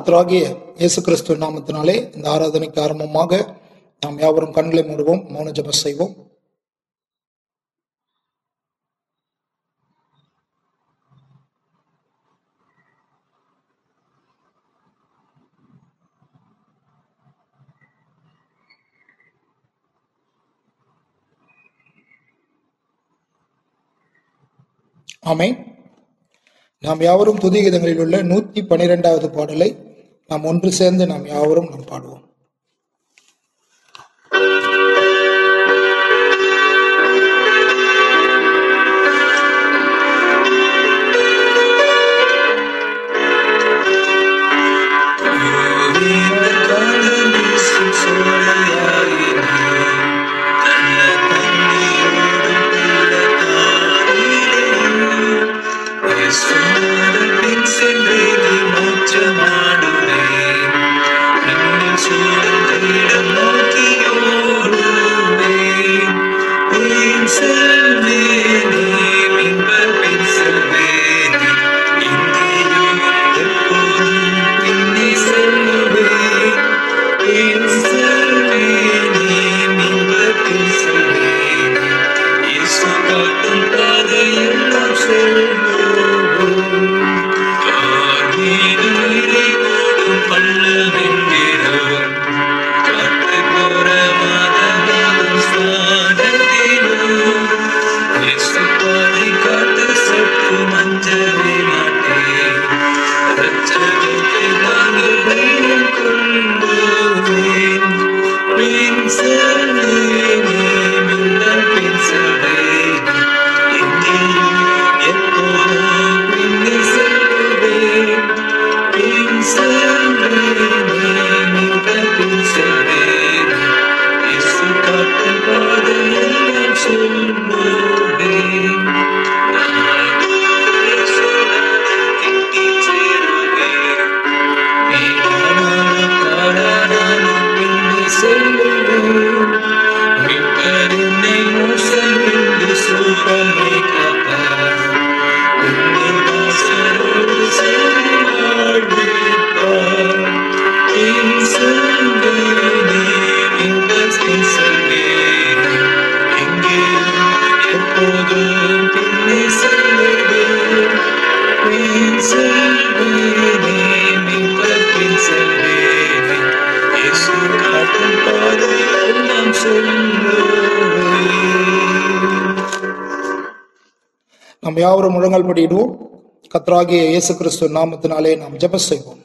கர்த்தராகிய இயேசு கிறிஸ்துவ நாமத்தினாலே இந்த ஆராதனைக்கு ஆரம்பமாக நாம் யாவரும் கண்களை மூடுவோம் மௌன ஜெபம் செய்வோம் ஆமென் நாம் யாவரும் துதிகீதங்களில் உள்ள நூத்தி பனிரெண்டாவது பாடலை நாம் ஒன்று சேர்ந்து நாம் யாவரும் நாம் பாடுவோம் நாம் யாவரும் முழங்கால் படியிடுவோம் கத்ராகிய இயேசு கிறிஸ்து நாமத்தினாலே நாம் ஜெபம் செய்வோம்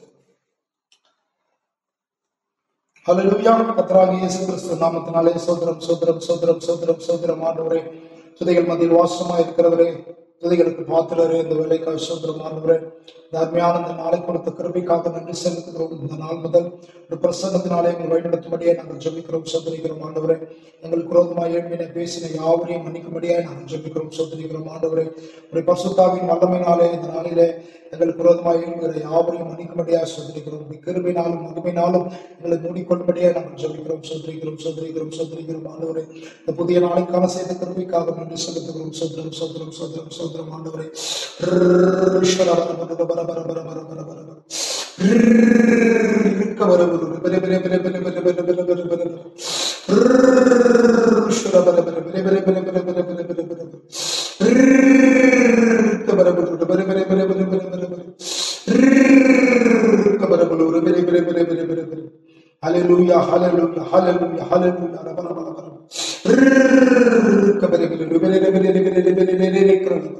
ஹalleluya கத்ராகிய இயேசு கிறிஸ்து நாமத்தினாலே சோதரம் சோதரம் சோதரம் சோதரம் சோதரம் ஆண்டவரே துதிகள் மத்தியில் வாசமா இருக்கிறவரே துதிகளுக்கு பாத்திரரே இந்த வேலைக்காக சோதரம் ஆண்டவரே இந்த அருமையான இந்த நாளை கொடுத்த கிருபைக்காக நன்றி செலுத்துகிறோம் இந்த நாள் முதல் ஒரு பிரசன்னத்தினாலே எங்கள் வழிநடத்தும்படியே நாங்கள் ஜெபிக்கிறோம் சோதரிக்கிறோம் ஆண்டவரே எங்களுக்கு குரோதமாய் எழுப்பின பேசின யாவரையும் மன்னிக்கும்படியாய் நாங்கள் ஜெபிக்கிறோம் சோதரிக்கிறோம் ஆண்டவரே ஒரு பசுத்தாவின் வல்லமையினாலே இந்த நாளிலே எங்களுக்கு விரோதமாக எழுகிற யாவரையும் மன்னிக்கும்படியாக சோதரிக்கிறோம் உடைய கிருபினாலும் மகிமையினாலும் எங்களை மூடிக்கொள்ளும்படியாக நாங்கள் ஜெபிக்கிறோம் சோதரிக்கிறோம் சோதரிக்கிறோம் சோதரிக்கிறோம் ஆண்டவரே இந்த புதிய நாளைக்கான செய்த கிருபிக்காக நன்றி செலுத்துகிறோம் சோதரம் சோதரம் சோதரம் சோதரம் ஆண்டவரே ஈஸ்வரா, பர பர பர பர பர பர பர பர. இருக்க வருவது பெரிய பெரிய பெரிய பெரிய பெரிய பெரிய பெரிய பெரிய பெரிய பெரிய ஈஸ்வரா, பர பர பெரிய பெரிய பெரிய பெரிய பெரிய பெரிய பெரிய பெரிய பெரிய. இருக்க வருவது பெரிய பெரிய பெரிய பெரிய பெரிய பெரிய பெரிய. இருக்க வருவது பெரிய பெரிய பெரிய பெரிய பெரிய பெரிய. Hallelujah, hallelujah, hallelujah, hallelujah. ரப, ரப, ரப, ரப. இருக்க பெரிய பெரிய பெரிய பெரிய பெரிய பெரிய பெரிய பெரிய பெரிய பெரிய இருக்கிறது.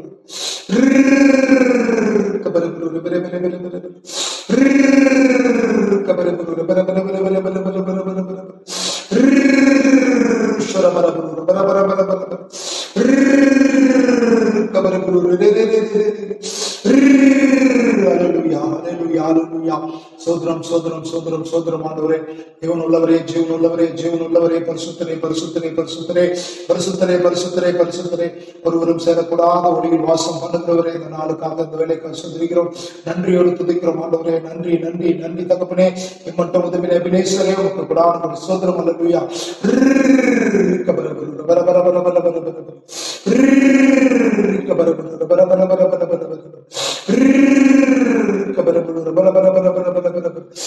இருக்க பெரிய பெரிய பெரிய பெரிய பெரிய பெரிய பெரிய. இருக்க பெரிய பெரிய பெரிய பெரிய பெரிய பெரிய பெரிய பெரிய பெரிய பெரிய பெரிய பெரிய. ஈஸ்வர பர பர பர பர பர பர பர. இருக்க பெரிய பெரிய பெரிய பெரிய பெரிய பெரிய. Hallelujah, hallelujah, hallelujah. சோதரம் சோதரம் சோதரம் சோதரம் ஆண்டவரே ஜீவன் உள்ளவரே ஜீவன் உள்ளவரே ஜீவன் உள்ளவரே பரிசுத்தரே பரிசுத்தரே பரிசுத்தரே பரிசுத்தரே பரிசுத்தரே பரிசுத்தரே ஒருவரும் சேரக்கூடாத ஒளியில் வாசம் பண்ணுகிறவரே இந்த நாளுக்காக இந்த வேலைக்காக சுதரிக்கிறோம் நன்றியோடு துதிக்கிறோம் ஆண்டவரே நன்றி நன்றி நன்றி தகப்பனே இம்மட்டும் உதவினே அபிநேசரே உனக்கு கூடான ஒரு சோதரம் அல்லா பர பர பர பர பர பர பர பர. பர பர பர பர பர பர பர பர பர.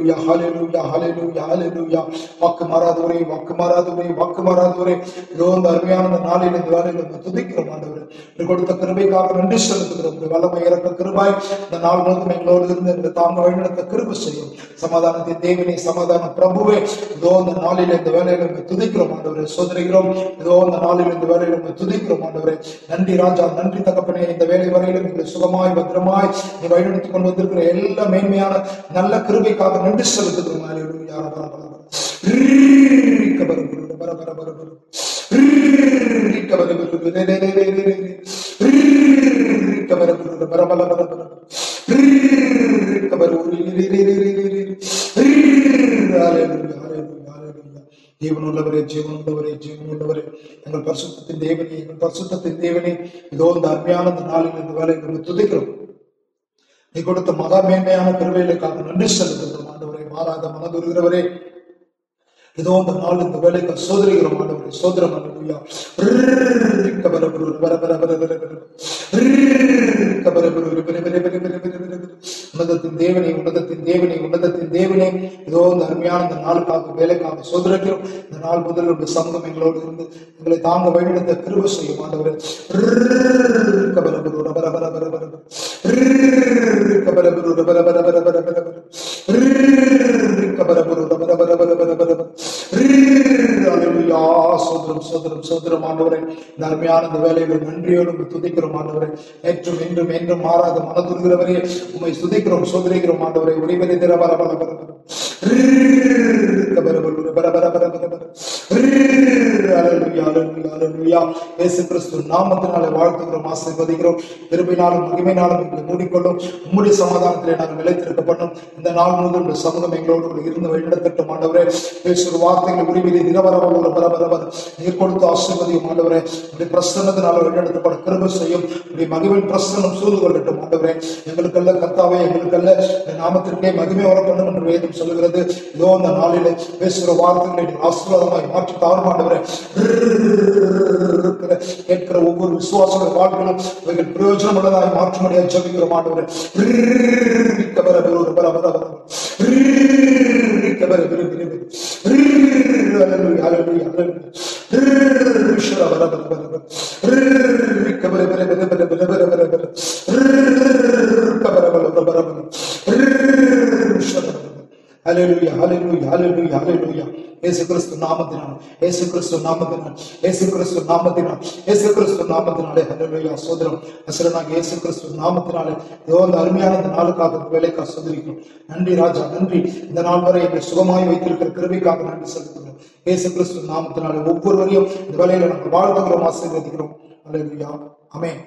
ஹalleluya ஹalleluya ஹalleluya ஹalleluya வாக்கு மாறாதவரே வாக்கு மாறாதவரே வாக்கு மாறாதவரே இதோ இந்த அருமையான இந்த நாளில் இந்த வேலையில் நம்ம துதிக்கிறோம் ஆண்டவரே நீர் கொடுத்த கிருபைக்காக நன்றி செலுத்துகிறோம் இந்த வல்லமை இறக்க கிருபாய் இந்த நாள் முழுவதும் எங்களோடு இருந்து எங்களை தாங்க வழிநடத்த கிருபை செய்யும் சமாதானத்தின் தேவனே சமாதான பிரபுவே இதோ இந்த நாளில் இந்த வேலையில் நம்ம துதிக்கிறோம் ஆண்டவரே சோதரிக்கிறோம் இதோ இந்த நாளில் இந்த வேலையில் நம்ம துதிக்கிறோம் ஆண்டவரே நன்றி ராஜா நன்றி தகப்பனே இந்த வேலை வரையிலும் எங்களை சுகமாய் பத்திரமாய் நீ வழிநடத்தி கொண்டு வந்திருக்கிற எல்லா மேன்மையான நல்ல கிருபைக்காக நன்றி செலுத்துகிறோம் ஹalleluya பர பர பர ரீக்க பர பர பர பர பர பர ரீக்க பர பர பர ரே ரே ரே ரே ரே ரே ரீக்க பர பர பர பர பர பர பர ரீக்க பர ஒரு ரே ரே ரே ரே ரே ரே ரே ஹalleluya ஹalleluya ஹalleluya ஜீவனுள்ளவரே ஜீவனுள்ளவரே ஜீவனுள்ளவரே எங்கள் பரிசுத்தத்தின் தேவனே எங்கள் பரிசுத்தத்தின் தேவனே இதோ இந்த அருமையான இந்த நாளில் இந்த வேலை நம்ம துதிக்கிறோம் நீ கொடுத்த மகா மேன்மையான பெருவேலைக்காக நன்றி செலுத்துகிறோம் ஆண்டவரை மாறாத மனதுருகிறவரே இதோ இந்த நாள் இந்த வேலைக்கு சோதரிகிறோம் ஆண்டவரை சோதரம் அல்லா வர வர வர வர வர வர வர உன்னதத்தின் தேவனே உன்னதத்தின் தேவனே உன்னதத்தின் தேவனே இதோ இந்த அருமையான இந்த நாளுக்காக வேலைக்காக சோதரிக்கிறோம் இந்த நாள் முதல் உடைய சமூகம் எங்களோடு இருந்து எங்களை தாங்க வழிநடத்த கிருப செய்யும் ஆண்டவரே கபர பர பர பர பர பர கபர பர பர பர பர பர பர கபர பர பர பர பர பர பர ஹalleluya சோதரம் சோதரம் சோதரம் ஆண்டவரே இந்த அருமையான இந்த வேலைகளை நன்றியோடு உம்மை துதிக்கிறோம் ஆண்டவரே நேற்றும் இன்றும் என்றும் மாறாத மனதுருகிறவரே உம்மை துதிக்கிறோம் சோதரிக்கிறோம் ஆண்டவரே உடைவரை திர பர பர பர பர கபர பர பர பர பர பர பர ஹalleluya ஹalleluya ஹalleluya இயேசு கிறிஸ்து நாமத்தினாலே வாழ்த்துகிறோம் ஆசீர்வதிக்கிறோம் கிருபையினாலும் மகிமையினாலும் எங்களை மூடிக்கொள்ளும் உம்முடைய சமாதானத்திலே நாங்கள் நிலைத்திருக்க பண்ணும் இந்த நாள் முழுவதும் உடைய சமூகம் எங்களோடு கூட இருந்து வழிநடத்தட்டும் ஆண்டவரே பேசுகிற வார்த்தைகளை உரிமையை தினவரவர பர பர பர நீர் கொடுத்து ஆசீர்வதியும் ஆண்டவரே உடைய பிரசன்னத்தினால வழிநடத்தப்பட கிருபை செய்யும் உடைய மகிமின் பிரசன்னம் சூழ்ந்து கொள்ளட்டும் ஆண்டவரே எங்களுக்கல்ல கர்த்தாவே எங்களுக்கல்ல இந்த நாமத்திற்கே மகிமை வர பண்ணும் என்று வேதம் சொல்லுகிறது இதோ அந்த நாளிலே பேசுகிற வார்த்தைகளை நீர் ஆசீர்வாதமாய் மாற்றி தாரும் ஆண்டவரே இருக்கிற கேட்கிற ஒவ்வொரு விசுவாச வாழ்விலும் அவைகள் பிரயோஜனம் உள்ளதாய் மாற்றும்படியாக ஜபிக்கிறோம் ஆண்டவரே கபர பர பர பர பர கபர பர பர ஹalleluya ஹalleluya ஹalleluya ஈஸ்வர பர பர பர பர கபர பர பர பர பர பர பர பர கபர பர பர பர பர ஈஸ்வர பர பர ஹalleluya ஹalleluya ஹalleluya ஹalleluya இயேசு கிறிஸ்து நாமத்தினால் இயேசு கிறிஸ்து நாமத்தினால் இயேசு கிறிஸ்து நாமத்தினால் இயேசு கிறிஸ்து நாமத்தினாலே ஹalleluya சோதரம் அசரனாக இயேசு கிறிஸ்து நாமத்தினாலே இதோ இந்த அருமையான இந்த நாளுக்காக இந்த வேலைக்காக சோதரிக்கும் நன்றி ராஜா நன்றி இந்த நாள் வரை எங்களை சுகமாய் வைத்திருக்கிற கிருபைக்காக நன்றி செலுத்துகிறோம் இயேசு கிறிஸ்து நாமத்தினாலே ஒவ்வொருவரையும் இந்த வேலையில நாங்கள் வாழ்த்துகிறோம் ஆசீர்வதிக்கிறோம் ஹalleluya ஆமென்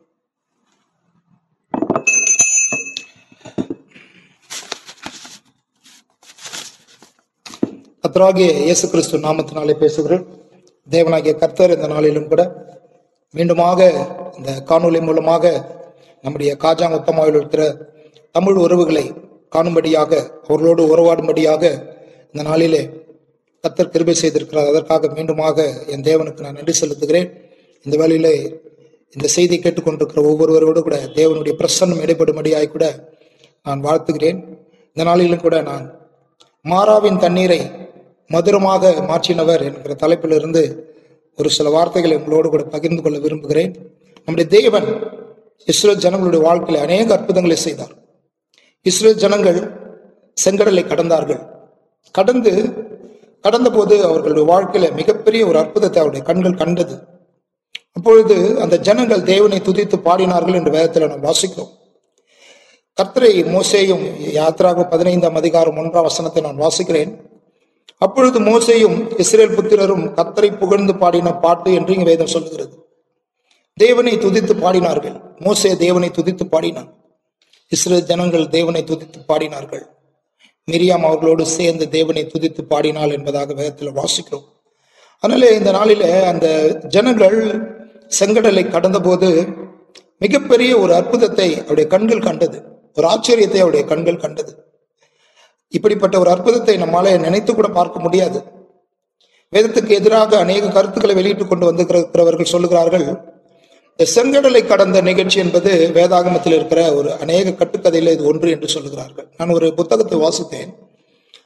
கர்த்தராகிய இயேசு கிறிஸ்து நாமத்தினாலே பேசுகிறேன் தேவனாகிய கர்த்தர் இந்த நாளிலும் கூட மீண்டுமாக இந்த காணொளி மூலமாக நம்முடைய காஜாங் உத்தமாவில் இருக்கிற தமிழ் உறவுகளை காணும்படியாக அவர்களோடு உறவாடும்படியாக இந்த நாளிலே கர்த்தர் கிருபை செய்திருக்கிறார் அதற்காக மீண்டுமாக என் தேவனுக்கு நான் நன்றி செலுத்துகிறேன் இந்த வேளையிலே இந்த செய்தி கேட்டுக்கொண்டிருக்கிற ஒவ்வொருவரோடு கூட தேவனுடைய பிரசன்னம் இடைப்படும்படியாய் கூட நான் வாழ்த்துகிறேன் இந்த நாளிலும் கூட நான் மாறாவின் தண்ணீரை மதுரமாக மாற்றினவர் என்கிற தலைப்பிலிருந்து ஒரு சில வார்த்தைகளை உங்களோடு கூட பகிர்ந்து கொள்ள விரும்புகிறேன் நம்முடைய தேவன் இஸ்ரேல் ஜனங்களுடைய வாழ்க்கையில் அநேக அற்புதங்களை செய்தார் இஸ்ரேல் ஜனங்கள் செங்கடலை கடந்தார்கள் கடந்து கடந்த போது அவர்களுடைய வாழ்க்கையில மிகப்பெரிய ஒரு அற்புதத்தை அவருடைய கண்கள் கண்டது அப்பொழுது அந்த ஜனங்கள் தேவனை துதித்து பாடினார்கள் என்று வேதத்தில் நாம் வாசிக்கிறோம் கர்த்தரை மோசேயும் யாத்ராக பதினைந்தாம் அதிகாரம் ஒன்றாம் வசனத்தை நான் வாசிக்கிறேன் அப்பொழுது மோசேயும் இஸ்ரேல் புத்திரரும் கர்த்தரை புகழ்ந்து பாடின பாட்டு என்று இங்கு வேதம் சொல்லுகிறது தேவனை துதித்து பாடினார்கள் மோசே தேவனை துதித்து பாடினான் இஸ்ரேல் ஜனங்கள் தேவனை துதித்து பாடினார்கள் மிரியாம் அவர்களோடு சேர்ந்து தேவனை துதித்து பாடினாள் என்பதாக வேதத்தில் வாசிக்கிறோம் அதனால இந்த நாளில அந்த ஜனங்கள் செங்கடலை கடந்தபோது மிகப்பெரிய ஒரு அற்புதத்தை அவருடைய கண்கள் கண்டது ஒரு ஆச்சரியத்தை அவருடைய கண்கள் கண்டது இப்படிப்பட்ட ஒரு அற்புதத்தை நம்மால நினைத்து கூட பார்க்க முடியாது வேதத்துக்கு எதிராக அநேக கருத்துக்களை வெளியிட்டுக் கொண்டு வந்திருக்கிறவர்கள் சொல்லுகிறார்கள் இந்த செங்கடலை கடந்த நிகழ்ச்சி என்பது வேதாகமத்தில் இருக்கிற ஒரு அநேக கட்டுக்கதையில இது ஒன்று என்று சொல்லுகிறார்கள் நான் ஒரு புத்தகத்தை வாசித்தேன்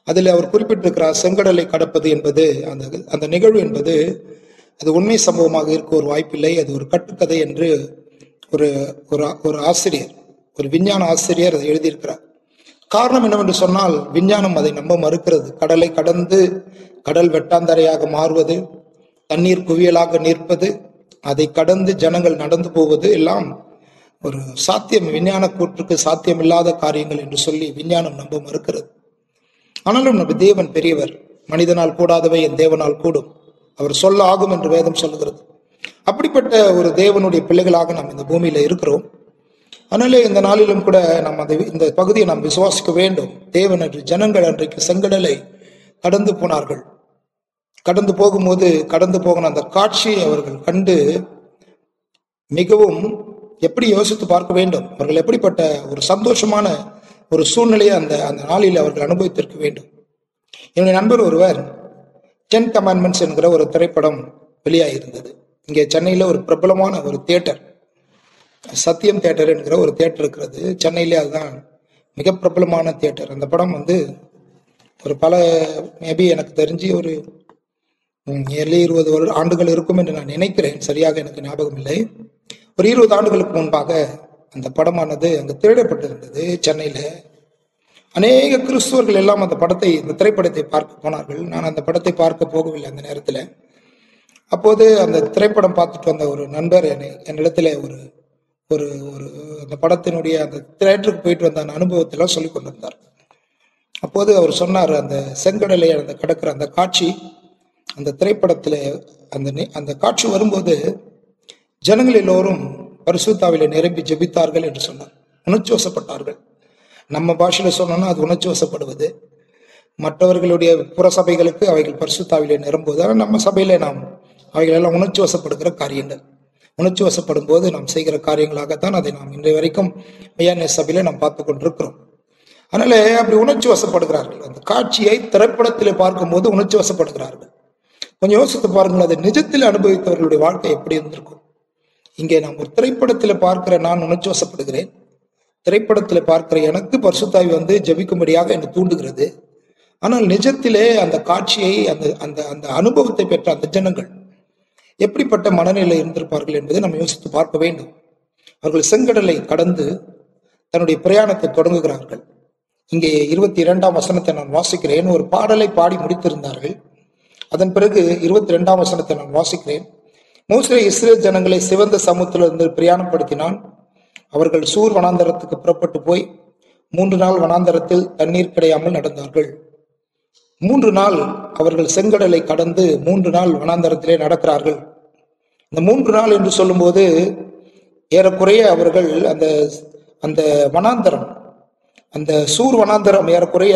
அதில் அவர் குறிப்பிட்டிருக்கிறார் செங்கடலை கடப்பது என்பது அந்த அந்த நிகழ்வு என்பது அது உண்மை சம்பவமாக இருக்க ஒரு வாய்ப்பில்லை அது ஒரு கட்டுக்கதை என்று ஒரு ஒரு ஒரு ஆசிரியர் ஒரு விஞ்ஞான ஆசிரியர் அதை எழுதியிருக்கிறார் காரணம் என்னவென்று சொன்னால் விஞ்ஞானம் அதை நம்ப மறுக்கிறது கடலை கடந்து கடல் வெட்டாந்தரையாக மாறுவது தண்ணீர் குவியலாக நிற்பது அதை கடந்து ஜனங்கள் நடந்து போவது எல்லாம் ஒரு சாத்தியம் விஞ்ஞான கூற்றுக்கு சாத்தியமில்லாத காரியங்கள் என்று சொல்லி விஞ்ஞானம் நம்ப மறுக்கிறது ஆனாலும் நம்ம தேவன் பெரியவர் மனிதனால் கூடாதவை என் தேவனால் கூடும் அவர் சொல்ல ஆகும் என்று வேதம் சொல்லுகிறது அப்படிப்பட்ட ஒரு தேவனுடைய பிள்ளைகளாக நாம் இந்த பூமியில இருக்கிறோம் அதனாலே இந்த நாளிலும் கூட நாம் அதை இந்த பகுதியை நாம் விசுவாசிக்க வேண்டும் தேவன் என்று ஜனங்கள் அன்றைக்கு செங்கடலை கடந்து போனார்கள் கடந்து போகும்போது கடந்து போகிற அந்த காட்சியை அவர்கள் கண்டு மிகவும் எப்படி யோசித்து பார்க்க வேண்டும் அவர்கள் எப்படிப்பட்ட ஒரு சந்தோஷமான ஒரு சூழ்நிலையை அந்த அந்த நாளில் அவர்கள் அனுபவித்திருக்க வேண்டும் என்னுடைய நண்பர் ஒருவர் டென் கமாண்ட்மெண்ட்ஸ் என்கிற ஒரு திரைப்படம் வெளியாகியிருந்தது இங்கே சென்னையில் ஒரு பிரபலமான ஒரு தியேட்டர் சத்தியம் தியேட்டர் என்கிற ஒரு தியேட்டர் இருக்கிறது சென்னையிலே அதுதான் மிக பிரபலமான தியேட்டர் அந்த படம் வந்து ஒரு பல மேபி எனக்கு தெரிஞ்சு ஒரு ஏழு இருபது வருட ஆண்டுகள் இருக்கும் என்று நான் நினைக்கிறேன் சரியாக எனக்கு ஞாபகம் இல்லை ஒரு இருபது ஆண்டுகளுக்கு முன்பாக அந்த படமானது அங்கு திரையிடப்பட்டிருந்தது சென்னையில அநேக கிறிஸ்துவர்கள் எல்லாம் அந்த படத்தை இந்த திரைப்படத்தை பார்க்க போனார்கள் நான் அந்த படத்தை பார்க்க போகவில்லை அந்த நேரத்தில் அப்போது அந்த திரைப்படம் பார்த்துட்டு வந்த ஒரு நண்பர் என்னை என்னிடத்துல ஒரு ஒரு ஒரு அந்த படத்தினுடைய அந்த தியேட்டருக்கு போயிட்டு வந்த அந்த அனுபவத்தெல்லாம் சொல்லி கொண்டிருந்தார் அப்போது அவர் சொன்னார் அந்த செங்கடலை அந்த கடக்கிற அந்த காட்சி அந்த திரைப்படத்தில் அந்த நி- அந்த காட்சி வரும்போது ஜனங்கள் எல்லோரும் பரிசுத்தாவிலே நிரம்பி ஜெபித்தார்கள் என்று சொன்னார் உணர்ச்சி வசப்பட்டார்கள் நம்ம பாஷையில சொன்னோம்னா அது உணர்ச்சி வசப்படுவது மற்றவர்களுடைய புற சபைகளுக்கு அவைகள் பரிசுத்தாவிலே நிரம்புவது ஆனால் நம்ம சபையில நாம் அவைகள் எல்லாம் உணர்ச்சி வசப்படுகிற காரியங்கள் உணர்ச்சி வசப்படும் போது நாம் செய்கிற காரியங்களாகத்தான் அதை நாம் இன்றைய வரைக்கும் மெய்யானிய சபையில நாம் பார்த்து கொண்டிருக்கிறோம் அதனால அப்படி உணர்ச்சி வசப்படுகிறார்கள் அந்த காட்சியை திரைப்படத்திலே பார்க்கும்போது உணர்ச்சி வசப்படுகிறார்கள் கொஞ்சம் யோசித்து பாருங்கள் அதை நிஜத்தில் அனுபவித்தவர்களுடைய வாழ்க்கை எப்படி இருந்திருக்கும் இங்கே நாம் ஒரு திரைப்படத்தில் பார்க்கிற நான் உணர்ச்சி வசப்படுகிறேன் திரைப்படத்தில் பார்க்கிற எனக்கு பரிசுத்தாவி வந்து ஜெபிக்கும்படியாக என்னை தூண்டுகிறது ஆனால் நிஜத்திலே அந்த காட்சியை அந்த அந்த அந்த அனுபவத்தை பெற்ற அந்த ஜனங்கள் எப்படிப்பட்ட மனநிலை இருந்திருப்பார்கள் என்பதை நம்ம யோசித்து பார்க்க வேண்டும் அவர்கள் செங்கடலை கடந்து தன்னுடைய பிரயாணத்தை தொடங்குகிறார்கள் இங்கே இருபத்தி இரண்டாம் வசனத்தை நான் வாசிக்கிறேன் ஒரு பாடலை பாடி முடித்திருந்தார்கள் அதன் பிறகு இருபத்தி இரண்டாம் வசனத்தை நான் வாசிக்கிறேன் மோசே இஸ்ரேல் ஜனங்களை சிவந்த சமுத்திலிருந்து பிரயாணப்படுத்தினான் அவர்கள் சூர் வனாந்தரத்துக்கு புறப்பட்டு போய் மூன்று நாள் வனாந்தரத்தில் தண்ணீர் கிடையாமல் நடந்தார்கள் மூன்று நாள் அவர்கள் செங்கடலை கடந்து மூன்று நாள் வனாந்தரத்திலே நடக்கிறார்கள் இந்த மூன்று நாள் என்று சொல்லும்போது ஏறக்குறைய அவர்கள் அந்த அந்த வனாந்தரம் அந்த சூர் வனாந்தரம் ஏறக்குறைய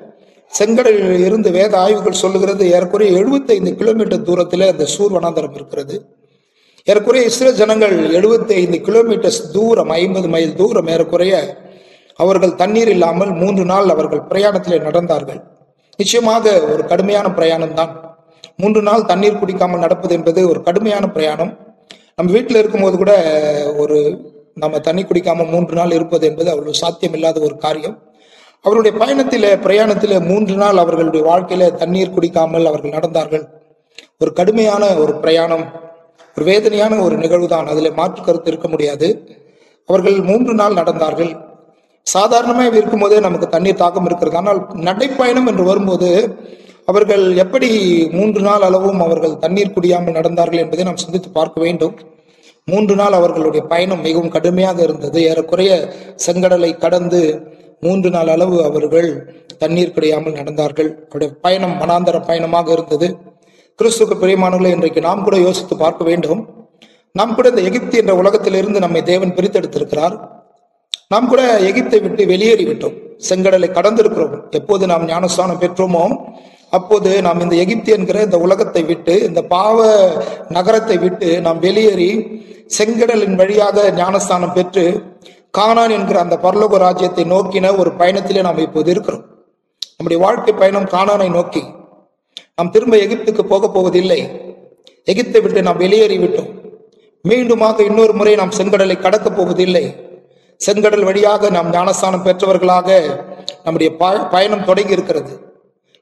செங்கடலில் இருந்து வேத ஆய்வுகள் சொல்லுகிறது ஏறக்குறைய 75 கிலோமீட்டர் தூரத்தில் அந்த சூர் வனாந்தரம் இருக்கிறது ஏறக்குறைய இஸ்ரேல் ஜனங்கள் 75 கிலோமீட்டர்ஸ் தூரம் ஐம்பது மைல் தூரம் ஏறக்குறைய அவர்கள் தண்ணீர் இல்லாமல் மூன்று நாள் அவர்கள் பிரயாணத்திலே நடந்தார்கள் நிச்சயமாக ஒரு கடுமையான பிரயாணம் தான் மூன்று நாள் தண்ணீர் குடிக்காமல் நடப்பது என்பது ஒரு கடுமையான பிரயாணம் நம்ம வீட்டில் இருக்கும்போது கூட ஒரு நம்ம தண்ணி குடிக்காம மூன்று நாள் இருப்பது என்பது அவ்வளவு சாத்தியமில்லாத ஒரு காரியம் அவருடைய பயணத்திலே பிரயாணத்திலே மூன்று நாள் அவர்களுடைய வாழ்க்கையில தண்ணீர் குடிக்காமல் அவர்கள் நடந்தார்கள் ஒரு கடுமையான ஒரு பிரயாணம் ஒரு வேதனையான ஒரு நிகழ்வு தான் அதில் மாற்று கருத்து இருக்க முடியாது அவர்கள் மூன்று நாள் நடந்தார்கள் சாதாரணமாக இருக்கும்போதே நமக்கு தண்ணீர் தாக்கம் இருக்கிறது ஆனால் நடைப்பயணம் என்று வரும்போது அவர்கள் எப்படி மூன்று நாள் அளவும் அவர்கள் தண்ணீர் குடியாமல் நடந்தார்கள் என்பதை நாம் சிந்தித்து பார்க்க வேண்டும் மூன்று நாள் அவர்களுடைய பயணம் மிகவும் கடுமையாக இருந்தது ஏறக்குறைய செங்கடலை கடந்து மூன்று நாள் அளவு அவர்கள் தண்ணீர் கிடையாமல் நடந்தார்கள் அவருடைய பயணம் மனாந்தர பயணமாக இருந்தது கிறிஸ்துக்கு பிரியமானவர்களை இன்றைக்கு நாம் கூட யோசித்து பார்க்க வேண்டும் நாம் கூட இந்த எகிப்து என்ற உலகத்திலிருந்து நம்மை தேவன் பிரித்தெடுத்திருக்கிறார் நாம் கூட எகிப்தை விட்டு வெளியேறி விட்டோம் செங்கடலை கடந்திருக்கிறோம் எப்போது நாம் ஞானஸ்தானம் பெற்றோமோ அப்போது நாம் இந்த எகிப்து என்கிற இந்த உலகத்தை விட்டு இந்த பாவ நகரத்தை விட்டு நாம் வெளியேறி செங்கடலின் வழியாக ஞானஸ்தானம் பெற்று கானான் என்கிற அந்த பரலோக ராஜ்யத்தை நோக்கின ஒரு பயணத்திலே நாம் இப்போது இருக்கிறோம் நம்முடைய வாழ்க்கை பயணம் கானானை நோக்கி நாம் திரும்ப எகிப்துக்கு போக போவதில்லை எகிப்தை விட்டு நாம் வெளியேறி விட்டோம் மீண்டுமாக இன்னொரு முறை நாம் செங்கடலை கடக்கப் போவதில்லை செங்கடல் வழியாக நாம் ஞானஸ்தானம் பெற்றவர்களாக நம்முடைய ப- பயணம் தொடங்கி இருக்கிறது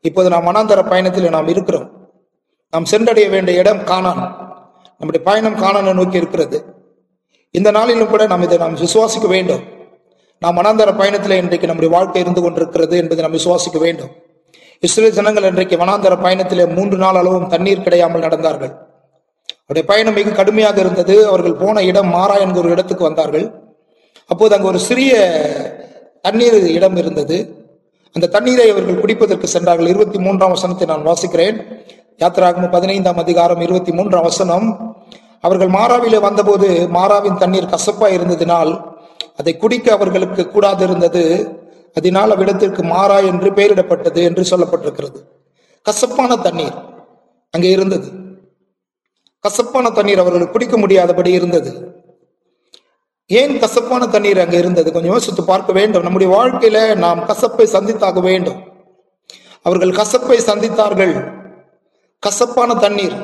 இப்போது நாம் வனாந்தர பயணத்தில் நாம் இருக்கிறோம் நாம் சென்றடைய வேண்டிய இடம் காணான் நம்முடைய பயணம் காணானை நோக்கி இருக்கிறது இந்த நாளிலும் கூட நாம் இதை நாம் விசுவாசிக்க வேண்டும் நாம் வனாந்தர பயணத்தில் இன்றைக்கு நம்முடைய வாழ்க்கை இருந்து கொண்டிருக்கிறது என்பதை நாம் விசுவாசிக்க வேண்டும் இஸ்ரேல் ஜனங்கள் இன்றைக்கு வனாந்தர பயணத்திலே மூன்று நாள் அளவும் தண்ணீர் கிடையாமல் நடந்தார்கள் அவருடைய பயணம் மிக கடுமையாக இருந்தது அவர்கள் போன இடம் மாறா என்கிற ஒரு இடத்துக்கு வந்தார்கள் அப்போது அங்கு ஒரு சிறிய தண்ணீர் இடம் இருந்தது அந்த தண்ணீரை அவர்கள் குடிப்பதற்கு சென்றார்கள் இருபத்தி மூன்றாம் வசனத்தை நான் வாசிக்கிறேன் யாத்திராகம பதினைந்தாம் அதிகாரம் இருபத்தி மூன்றாம் வசனம் அவர்கள் மாறாவிலே வந்தபோது மாறாவின் தண்ணீர் கசப்பா இருந்ததினால் அதை குடிக்க அவர்களுக்கு கூடாது இருந்தது அதனால் அவ்விடத்திற்கு மாறா என்று பெயரிடப்பட்டது என்று சொல்லப்பட்டிருக்கிறது கசப்பான தண்ணீர் அங்கே இருந்தது கசப்பான தண்ணீர் அவர்கள் குடிக்க முடியாதபடி இருந்தது ஏன் கசப்பான தண்ணீர் அங்கே இருந்தது கொஞ்சம் யோசித்து பார்க்க வேண்டும் நம்முடைய வாழ்க்கையில நாம் கசப்பை சந்தித்தாக வேண்டும் அவர்கள் கசப்பை சந்தித்தார்கள் கசப்பான தண்ணீர்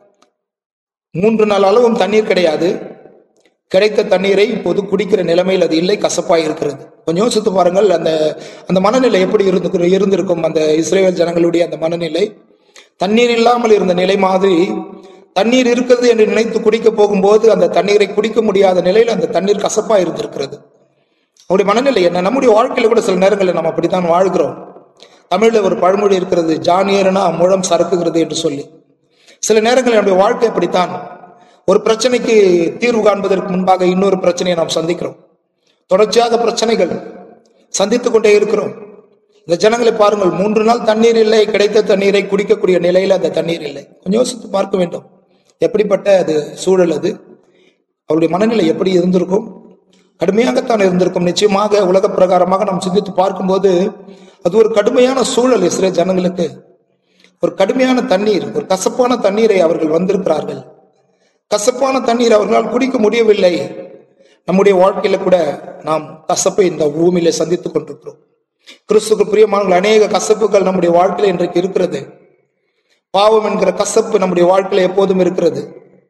மூன்று நாள் அளவும் தண்ணீர் கிடையாது கிடைத்த தண்ணீரை இப்போது குடிக்கிற நிலைமையில் அது இல்லை கசப்பாய் இருக்கிறது கொஞ்சம் யோசித்து பாருங்கள் அந்த அந்த மனநிலை எப்படி இருந்து இருந்திருக்கும் அந்த இஸ்ரேல் ஜனங்களுடைய அந்த மனநிலை தண்ணீர் இல்லாமல் இருந்த நிலை மாதிரி தண்ணீர் இருக்கிறது என்று நினைத்து குடிக்க போகும்போது அந்த தண்ணீரை குடிக்க முடியாத நிலையில் அந்த தண்ணீர் கசப்பா இருந்திருக்கிறது அவருடைய மனநிலை என்ன நம்முடைய வாழ்க்கையில கூட சில நேரங்களில் நம்ம அப்படித்தான் வாழ்கிறோம் தமிழ்ல ஒரு பழமொழி இருக்கிறது ஜானியர்னா முழம் சறுக்குகிறது என்று சொல்லி சில நேரங்களில் நம்முடைய வாழ்க்கை அப்படித்தான் ஒரு பிரச்சனைக்கு தீர்வு காண்பதற்கு முன்பாக இன்னொரு பிரச்சனையை நாம் சந்திக்கிறோம் தொடர்ச்சியாக பிரச்சனைகள் சந்தித்துக் கொண்டே இருக்கிறோம் இந்த ஜனங்களை பாருங்கள் மூன்று நாள் தண்ணீர் இல்லை கிடைத்த தண்ணீரை குடிக்கக்கூடிய நிலையில் அந்த தண்ணீர் இல்லை கொஞ்சம் யோசித்து பார்க்க வேண்டும் எப்படிப்பட்ட அது சூழல் அது அவருடைய மனநிலை எப்படி இருந்திருக்கும் கடுமையாகத்தான் இருந்திருக்கும் நிச்சயமாக உலக பிரகாரமாக நாம் சிந்தித்து பார்க்கும்போது அது ஒரு கடுமையான சூழல் இஸ்ரே ஜனங்களுக்கு ஒரு கடுமையான தண்ணீர் ஒரு கசப்பான தண்ணீரை அவர்கள் வந்திருக்கிறார்கள் கசப்பான தண்ணீர் அவர்களால் குடிக்க முடியவில்லை நம்முடைய வாழ்க்கையில கூட நாம் கசப்பை இந்த பூமியில சந்தித்துக் கொண்டிருக்கிறோம் கிறிஸ்துக்கு பிரியமானவர்கள் அநேக கசப்புகள் நம்முடைய வாழ்க்கையில இன்றைக்கு இருக்கிறது பாவம் என்கிற கசப்பு நம்முடைய வாழ்க்கையில எப்போதும் இருக்கிறது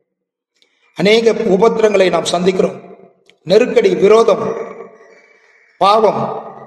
அநேக உபத்திரங்களை நாம் சந்திக்கிறோம் நெருக்கடி விரோதம் பாவம்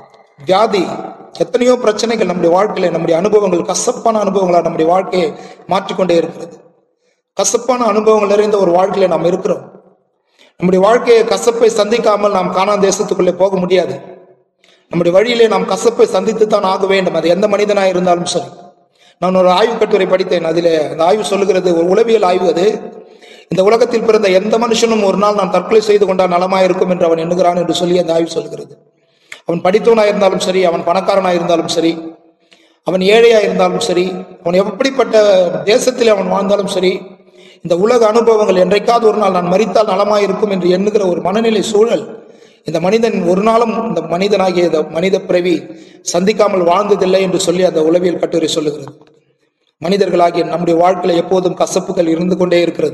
வியாதி எத்தனையோ பிரச்சனைகள் நம்முடைய வாழ்க்கையில நம்முடைய அனுபவங்கள் கசப்பான அனுபவங்களா நம்முடைய வாழ்க்கையை மாற்றிக்கொண்டே இருக்கிறது கசப்பான அனுபவங்கள் நிறைந்த ஒரு வாழ்க்கையில நாம் இருக்கிறோம் நம்முடைய வாழ்க்கையை கசப்பை சந்திக்காமல் நாம் காணா தேசத்துக்குள்ளே போக முடியாது நம்முடைய வழியிலே நாம் கசப்பை சந்தித்து தான் ஆக வேண்டும் அது எந்த மனிதனாக இருந்தாலும் சரி நான் ஒரு ஆய்வு கட்டுரை படித்தேன் அதில் அந்த ஆய்வு சொல்லுகிறது ஒரு உளவியல் ஆய்வு அது இந்த உலகத்தில் பிறந்த எந்த மனுஷனும் ஒரு நாள் நான் தற்கொலை செய்து கொண்டால் நலமாக இருக்கும் என்று அவன் எண்ணுகிறான் என்று சொல்லி அந்த ஆய்வு சொல்கிறது அவன் படித்தவனாக இருந்தாலும் சரி அவன் பணக்காரனாக இருந்தாலும் சரி அவன் ஏழையா இருந்தாலும் சரி அவன் எப்படிப்பட்ட தேசத்தில் அவன் வாழ்ந்தாலும் சரி இந்த உலக அனுபவங்கள் என்றைக்காவது ஒரு நாள் நான் மறித்தால் நலமாய் இருக்கும் என்று எண்ணுகிற ஒரு மனநிலை சூழல் இந்த மனிதன் ஒரு நாளும் இந்த மனிதனாகிய இந்த மனித பிறவி சந்திக்காமல் வாழ்ந்ததில்லை என்று சொல்லி அந்த உளவியல் கட்டுரை சொல்லுகிறது மனிதர்களாகிய நம்முடைய வாழ்க்கையில எப்போதும் கசப்புகள் இருந்து கொண்டே இருக்கிறது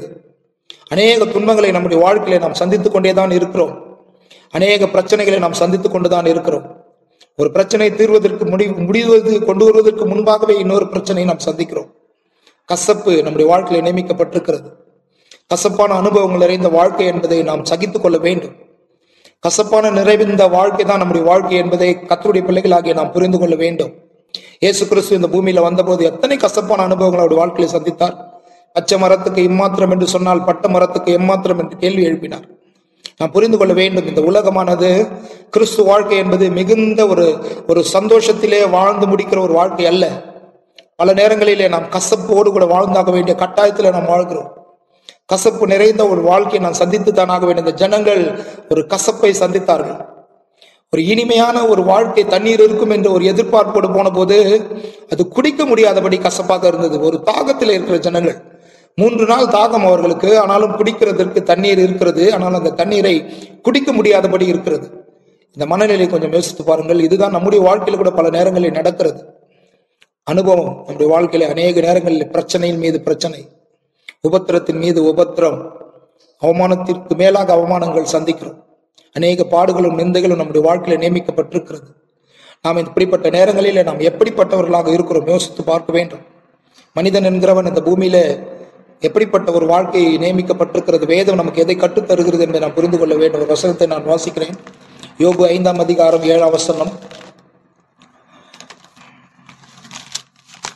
அநேக துன்பங்களை நம்முடைய வாழ்க்கையில நாம் சந்தித்துக் கொண்டே தான் இருக்கிறோம் அநேக பிரச்சனைகளை நாம் சந்தித்துக் கொண்டுதான் இருக்கிறோம் ஒரு பிரச்சனை தீர்வதற்கு முடி முடிவது கொண்டு வருவதற்கு முன்பாகவே இன்னொரு பிரச்சனையை நாம் சந்திக்கிறோம் கசப்பு நம்முடைய வாழ்க்கையில நியமிக்கப்பட்டிருக்கிறது கசப்பான அனுபவங்கள் நிறைந்த வாழ்க்கை என்பதை நாம் சகித்துக் கொள்ள வேண்டும் கசப்பான நிறைந்த வாழ்க்கை தான் நம்முடைய வாழ்க்கை என்பதை கத்தருடைய பிள்ளைகளாகிய நாம் புரிந்து கொள்ள வேண்டும் இயேசு கிறிஸ்து இந்த பூமியில வந்தபோது எத்தனை கசப்பான அனுபவங்கள் அவருடைய வாழ்க்கையில சந்தித்தார் பச்சை மரத்துக்கு இம்மாத்திரம் என்று சொன்னால் பட்ட மரத்துக்கு எம்மாத்திரம் என்று கேள்வி எழுப்பினார் நாம் புரிந்து கொள்ள வேண்டும் இந்த உலகமானது கிறிஸ்து வாழ்க்கை என்பது மிகுந்த ஒரு ஒரு சந்தோஷத்திலே வாழ்ந்து முடிக்கிற ஒரு வாழ்க்கை அல்ல பல நேரங்களிலே நாம் கசப்போடு கூட வாழ்ந்தாக வேண்டிய கட்டாயத்தில் நாம் வாழ்கிறோம் கசப்பு நிறைந்த ஒரு வாழ்க்கையை நான் சந்தித்து தானாக வேண்டும் இந்த ஜனங்கள் ஒரு கசப்பை சந்தித்தார்கள் ஒரு இனிமையான ஒரு வாழ்க்கை தண்ணீர் இருக்கும் என்ற ஒரு எதிர்பார்ப்போடு போன போது அது குடிக்க முடியாதபடி கசப்பாக இருந்தது ஒரு தாகத்தில் இருக்கிற ஜனங்கள் மூன்று நாள் தாகம் அவர்களுக்கு ஆனாலும் குடிக்கிறதற்கு தண்ணீர் இருக்கிறது ஆனால் அந்த தண்ணீரை குடிக்க முடியாதபடி இருக்கிறது இந்த மனநிலை கொஞ்சம் யோசித்து பாருங்கள் இதுதான் நம்முடைய வாழ்க்கையில கூட பல நேரங்களில் நடக்கிறது அனுபவம் நம்முடைய வாழ்க்கையில அநேக நேரங்களில் பிரச்சனையின் மீது பிரச்சனை உபத்திரத்தின் மீது உபத்திரம் அவமானத்திற்கு மேலாக அவமானங்கள் சந்திக்கிறோம் அநேக பாடுகளும் நிந்தைகளும் நம்முடைய வாழ்க்கையில நியமிக்கப்பட்டிருக்கிறது நாம் இப்படிப்பட்ட நேரங்களிலே நாம் எப்படிப்பட்டவர்களாக இருக்கிறோம் யோசித்து பார்க்க வேண்டும் மனிதன் என்கிறவன் இந்த பூமியில எப்படிப்பட்ட ஒரு வாழ்க்கை நியமிக்கப்பட்டிருக்கிறது வேதம் நமக்கு எதை கற்றுத் தருகிறது என்பதை நாம் புரிந்து கொள்ள வேண்டும் ஒரு வசனத்தை நான் வாசிக்கிறேன் யோகு ஐந்தாம் அதிகாரம் ஏழாம் வசனம்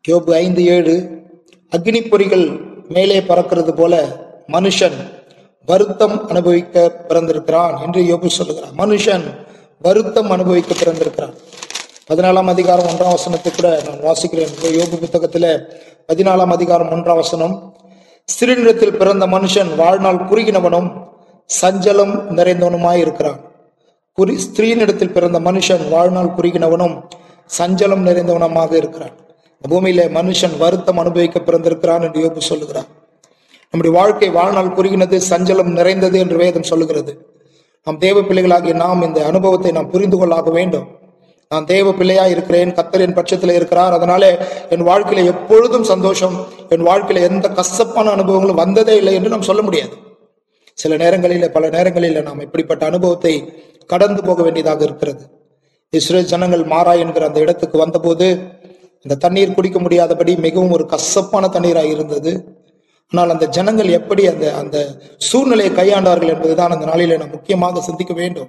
யோபு ஐந்து ஏழு அக்னி பொறிகள் மேலே பறக்கிறது போல மனுஷன் வருத்தம் அனுபவிக்க பிறந்திருக்கிறான் என்று யோபு சொல்லுகிறான் மனுஷன் வருத்தம் அனுபவிக்க பிறந்திருக்கிறான் பதினாலாம் அதிகாரம் ஒன்றாம் வசனத்தை கூட நான் வாசிக்கிறேன் யோபு புத்தகத்துல பதினாலாம் அதிகாரம் ஒன்றாம் வசனம் சிறுநிலத்தில் பிறந்த மனுஷன் வாழ்நாள் குறுகினவனும் சஞ்சலம் நிறைந்தவனுமாய் இருக்கிறான் குறி ஸ்திரீனிடத்தில் பிறந்த மனுஷன் வாழ்நாள் குறுகினவனும் சஞ்சலம் நிறைந்தவனமாக இருக்கிறான் இந்த பூமியில மனுஷன் வருத்தம் அனுபவிக்க பிறந்திருக்கிறான் என்று யோபு சொல்லுகிறான் நம்முடைய வாழ்க்கை வாழ்நாள் குறுகினது சஞ்சலம் நிறைந்தது என்று வேதம் சொல்லுகிறது நாம் தேவ பிள்ளைகளாகிய நாம் இந்த அனுபவத்தை நாம் புரிந்து கொள்ளாக வேண்டும் நான் தேவ பிள்ளையா இருக்கிறேன் கத்தர் என் பட்சத்தில் இருக்கிறார் அதனாலே என் வாழ்க்கையில எப்பொழுதும் சந்தோஷம் என் வாழ்க்கையில எந்த கசப்பான அனுபவங்களும் வந்ததே இல்லை என்று நாம் சொல்ல முடியாது சில நேரங்களில பல நேரங்களில நாம் இப்படிப்பட்ட அனுபவத்தை கடந்து போக வேண்டியதாக இருக்கிறது இஸ்ரேல் ஜனங்கள் மாறா என்கிற அந்த இடத்துக்கு வந்தபோது அந்த தண்ணீர் குடிக்க முடியாதபடி மிகவும் ஒரு கசப்பான தண்ணீராக இருந்தது ஆனால் அந்த ஜனங்கள் எப்படி அந்த அந்த சூழ்நிலையை கையாண்டார்கள் என்பதுதான் அந்த நாளிலே நாம் முக்கியமாக சிந்திக்க வேண்டும்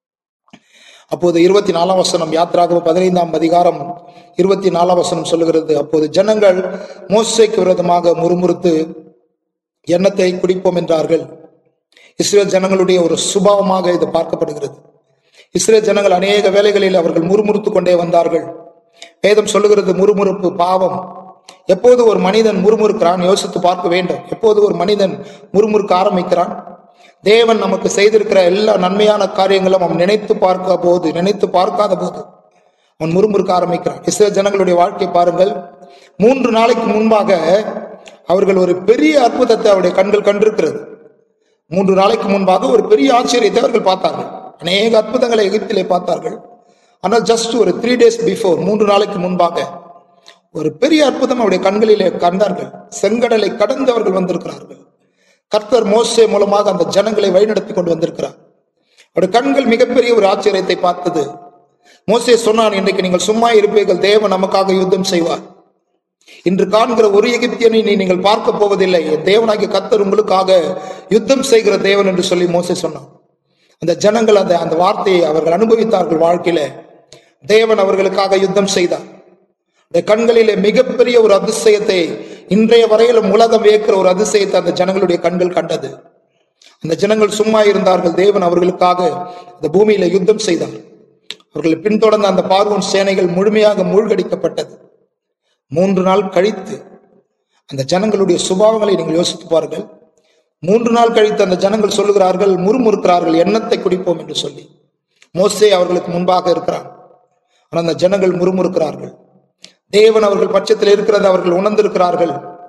அப்போது இருபத்தி நாலாம் வசனம் யாத்ராக பதினைந்தாம் அதிகாரம் இருபத்தி நாலாம் வசனம் சொல்லுகிறது அப்போது ஜனங்கள் மோசைக்கு விரோதமாக முறுமுறுத்து எண்ணத்தை குடிப்போம் என்றார்கள் இஸ்ரேல் ஜனங்களுடைய ஒரு சுபாவமாக இது பார்க்கப்படுகிறது இஸ்ரேல் ஜனங்கள் அநேக வேலைகளில் அவர்கள் முறுமுறுத்து கொண்டே வந்தார்கள் வேதம் சொல்லுகிறது முறுமுறுப்பு பாவம் எப்போது ஒரு மனிதன் முறுமுறுக்கிறான் யோசித்து பார்க்க வேண்டும் எப்போது ஒரு மனிதன் முறுமுறுக்க ஆரம்பிக்கிறான் தேவன் நமக்கு செய்திருக்கிற எல்லா நன்மையான காரியங்களும் அவன் நினைத்து பார்க்க போது நினைத்து பார்க்காத போது அவன் முறுமுறுக்க ஆரம்பிக்கிறான் இஸ்ரேல் ஜனங்களுடைய வாழ்க்கை பாருங்கள் மூன்று நாளைக்கு முன்பாக அவர்கள் ஒரு பெரிய அற்புதத்தை அவருடைய கண்கள் கண்டிருக்கிறது மூன்று நாளைக்கு முன்பாக ஒரு பெரிய ஆச்சரியத்தை அவர்கள் பார்த்தார்கள் அநேக அற்புதங்களை எகிப்திலே பார்த்தார்கள் ஆனால் ஜஸ்ட் ஒரு த்ரீ டேஸ் பிஃபோர் மூன்று நாளைக்கு முன்பாக ஒரு பெரிய அற்புதம் அவருடைய கண்களிலே கண்டார்கள் செங்கடலை கடந்து அவர்கள் வந்திருக்கிறார்கள் கர்த்தர் மோசே மூலமாக அந்த ஜனங்களை வழிநடத்தி கொண்டு வந்திருக்கிறார் அவருடைய கண்கள் மிகப்பெரிய ஒரு ஆச்சரியத்தை பார்த்தது மோசே சொன்னான் இன்றைக்கு நீங்கள் சும்மா இருப்பீர்கள் தேவன் நமக்காக யுத்தம் செய்வார் இன்று காண்கிற ஒரு எகிப்தியனை நீ நீங்கள் பார்க்க போவதில்லை என் தேவனாகிய கர்த்தர் உங்களுக்காக யுத்தம் செய்கிற தேவன் என்று சொல்லி மோசே சொன்னான் அந்த ஜனங்கள் அந்த அந்த வார்த்தையை அவர்கள் அனுபவித்தார்கள் வாழ்க்கையில தேவன் அவர்களுக்காக யுத்தம் செய்தார் இந்த கண்களிலே மிகப்பெரிய ஒரு அதிசயத்தை இன்றைய வரையிலும் உலகம் வியக்கிற ஒரு அதிசயத்தை அந்த ஜனங்களுடைய கண்கள் கண்டது அந்த ஜனங்கள் சும்மா இருந்தார்கள் தேவன் அவர்களுக்காக இந்த பூமியில யுத்தம் செய்தார் அவர்களை பின்தொடர்ந்த அந்த பார்வோன் சேனைகள் முழுமையாக மூழ்கடிக்கப்பட்டது மூன்று நாள் கழித்து அந்த ஜனங்களுடைய சுபாவங்களை நீங்கள் யோசித்து பாருங்கள் மூன்று நாள் கழித்து அந்த ஜனங்கள் சொல்லுகிறார்கள் முறுமுறுக்கிறார்கள் எண்ணத்தை குடிப்போம் என்று சொல்லி மோசே அவர்களுக்கு முன்பாக இருக்கிறான் ஆனால் அந்த ஜனங்கள் முறுமுறுக்கிறார்கள் தேவன் அவர்கள் பட்சத்தில் இருக்கிறது அவர்கள் உணர்ந்திருக்கிறார்கள்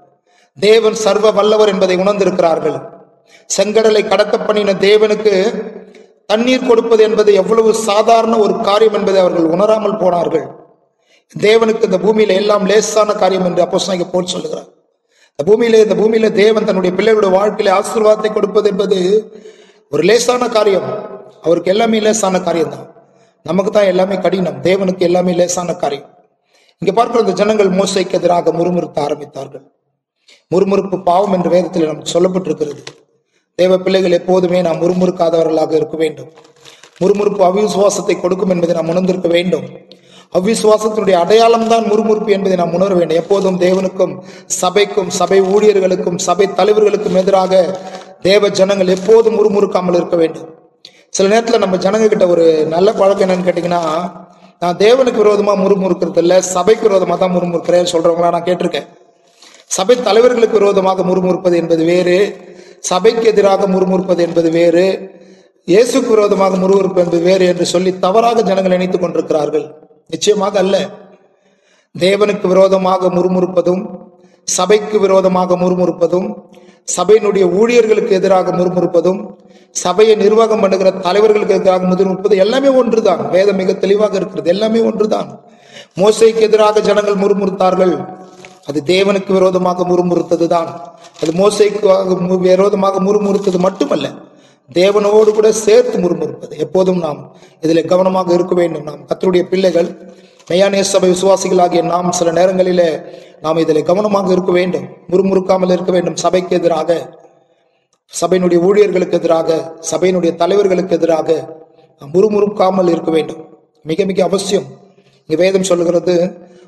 தேவன் சர்வ வல்லவர் என்பதை உணர்ந்திருக்கிறார்கள் செங்கடலை கடக்க பண்ணின தேவனுக்கு தண்ணீர் கொடுப்பது என்பது எவ்வளவு சாதாரண ஒரு காரியம் என்பதை அவர்கள் உணராமல் போனார்கள் தேவனுக்கு இந்த பூமியில எல்லாம் லேசான காரியம் என்று அப்போ போல் சொல்லுகிறார் இந்த பூமியில இந்த பூமியில தேவன் தன்னுடைய பிள்ளைகளுடைய வாழ்க்கையில ஆசீர்வாதத்தை கொடுப்பது என்பது ஒரு லேசான காரியம் அவருக்கு எல்லாமே லேசான காரியம் தான் நமக்கு தான் எல்லாமே கடினம் தேவனுக்கு எல்லாமே லேசான காரியம் இங்க பார்க்கிற இந்த ஜனங்கள் மோசைக்கு எதிராக முறுமுறுத்த ஆரம்பித்தார்கள் முறுமுறுப்பு பாவம் என்ற வேதத்தில் நமக்கு சொல்லப்பட்டிருக்கிறது தேவ பிள்ளைகள் எப்போதுமே நாம் முறுமுறுக்காதவர்களாக இருக்க வேண்டும் முறுமுறுப்பு அவிசுவாசத்தை கொடுக்கும் என்பதை நாம் உணர்ந்திருக்க வேண்டும் அவ்விசுவாசத்தினுடைய அடையாளம் தான் முறுமுறுப்பு என்பதை நாம் உணர வேண்டும் எப்போதும் தேவனுக்கும் சபைக்கும் சபை ஊழியர்களுக்கும் சபை தலைவர்களுக்கும் எதிராக தேவ ஜனங்கள் எப்போதும் முறுமுறுக்காமல் இருக்க வேண்டும் சில நேரத்துல நம்ம ஜனங்க கிட்ட ஒரு நல்ல பழக்கம் என்னன்னு கேட்டீங்கன்னா நான் தேவனுக்கு விரோதமா முறுமுறுக்கிறது இல்ல சபைக்கு விரோதமா தான் முறுமுறுக்கிறேன் சொல்றவங்களா நான் கேட்டிருக்கேன் சபை தலைவர்களுக்கு விரோதமாக முறுமுறுப்பது என்பது வேறு சபைக்கு எதிராக முறுமுறுப்பது என்பது வேறு இயேசுக்கு விரோதமாக முறுமுறுப்பு என்பது வேறு என்று சொல்லி தவறாக ஜனங்கள் நினைத்துக் கொண்டிருக்கிறார்கள் நிச்சயமாக அல்ல தேவனுக்கு விரோதமாக முறுமுறுப்பதும் சபைக்கு விரோதமாக முறுமுறுப்பதும் சபையினுடைய ஊழியர்களுக்கு எதிராக முறுமுறுப்பதும் சபையை நிர்வாகம் பண்ணுகிற தலைவர்களுக்கு எதிராக முறுமுறுப்பது எல்லாமே ஒன்றுதான் வேதம் மிக தெளிவாக இருக்கிறது எல்லாமே ஒன்றுதான் மோசைக்கு எதிராக ஜனங்கள் முறுமுறுத்தார்கள் அது தேவனுக்கு விரோதமாக முறுமுறுத்தது தான் அது மோசைக்கு விரோதமாக முறுமுறுத்தது மட்டுமல்ல தேவனோடு கூட சேர்த்து முறுமுறுப்பது எப்போதும் நாம் இதில் கவனமாக இருக்க வேண்டும் நாம் கத்தருடைய பிள்ளைகள் மெய்யானே சபை விசுவாசிகளாகிய நாம் சில நேரங்களிலே நாம் இதில் கவனமாக இருக்க வேண்டும் முறுமுறுக்காமல் இருக்க வேண்டும் சபைக்கு எதிராக சபையினுடைய ஊழியர்களுக்கு எதிராக சபையினுடைய தலைவர்களுக்கு எதிராக நாம் முறுமுறுக்காமல் இருக்க வேண்டும் மிக மிக அவசியம் இங்க வேதம் சொல்லுகிறது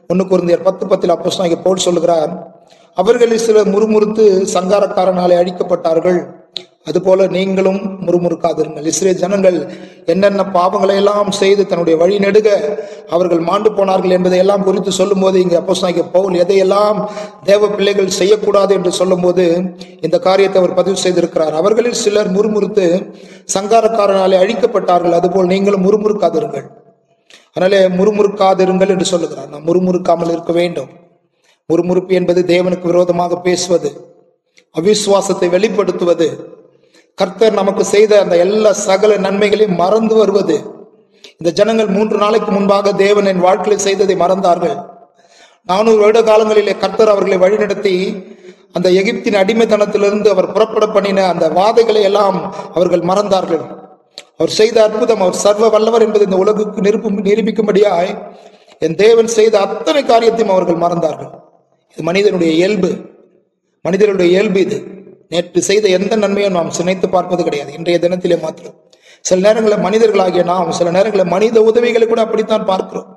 ஒன்னு குருந்தியர் பத்து பத்தில் அப்போ போல் சொல்லுகிறார் அவர்களில் சிலர் முறுமுறுத்து சங்காரக்காரனாலே அழிக்கப்பட்டார்கள் அதுபோல நீங்களும் முறுமுறுக்காதிருங்கள் இஸ்ரேல் ஜனங்கள் என்னென்ன பாவங்களை எல்லாம் செய்து தன்னுடைய வழி நெடுக அவர்கள் மாண்டு போனார்கள் என்பதை எல்லாம் குறித்து சொல்லும்போது இங்கே அப்போ பவுல் எதையெல்லாம் தேவ பிள்ளைகள் செய்யக்கூடாது என்று சொல்லும்போது இந்த காரியத்தை அவர் பதிவு செய்திருக்கிறார் அவர்களில் சிலர் முறுமுறுத்து சங்காரக்காரனாலே அழிக்கப்பட்டார்கள் அதுபோல் நீங்களும் முறுமுறுக்காதிருங்கள் அதனாலே முறுமுறுக்காதிருங்கள் என்று சொல்லுகிறார் நாம் முறுமுறுக்காமல் இருக்க வேண்டும் முறுமுறுப்பு என்பது தேவனுக்கு விரோதமாக பேசுவது அவிசுவாசத்தை வெளிப்படுத்துவது கர்த்தர் நமக்கு செய்த அந்த எல்லா சகல நன்மைகளையும் மறந்து வருவது இந்த ஜனங்கள் மூன்று நாளைக்கு முன்பாக தேவன் என் வாழ்க்கையில் செய்ததை மறந்தார்கள் நானூறு வருட காலங்களிலே கர்த்தர் அவர்களை வழிநடத்தி அந்த எகிப்தின் அடிமைத்தனத்திலிருந்து அவர் புறப்பட பண்ணின அந்த வாதைகளை எல்லாம் அவர்கள் மறந்தார்கள் அவர் செய்த அற்புதம் அவர் சர்வ வல்லவர் என்பது இந்த உலகுக்கு நிரூபம் நிரூபிக்கும்படியாய் என் தேவன் செய்த அத்தனை காரியத்தையும் அவர்கள் மறந்தார்கள் இது மனிதனுடைய இயல்பு மனிதனுடைய இயல்பு இது நேற்று செய்த எந்த நன்மையும் நாம் சினைத்து பார்ப்பது கிடையாது இன்றைய தினத்திலே மாத்திரம் சில நேரங்களில் மனிதர்களாகிய நாம் சில நேரங்களில் மனித உதவிகளை கூட அப்படித்தான் பார்க்கிறோம்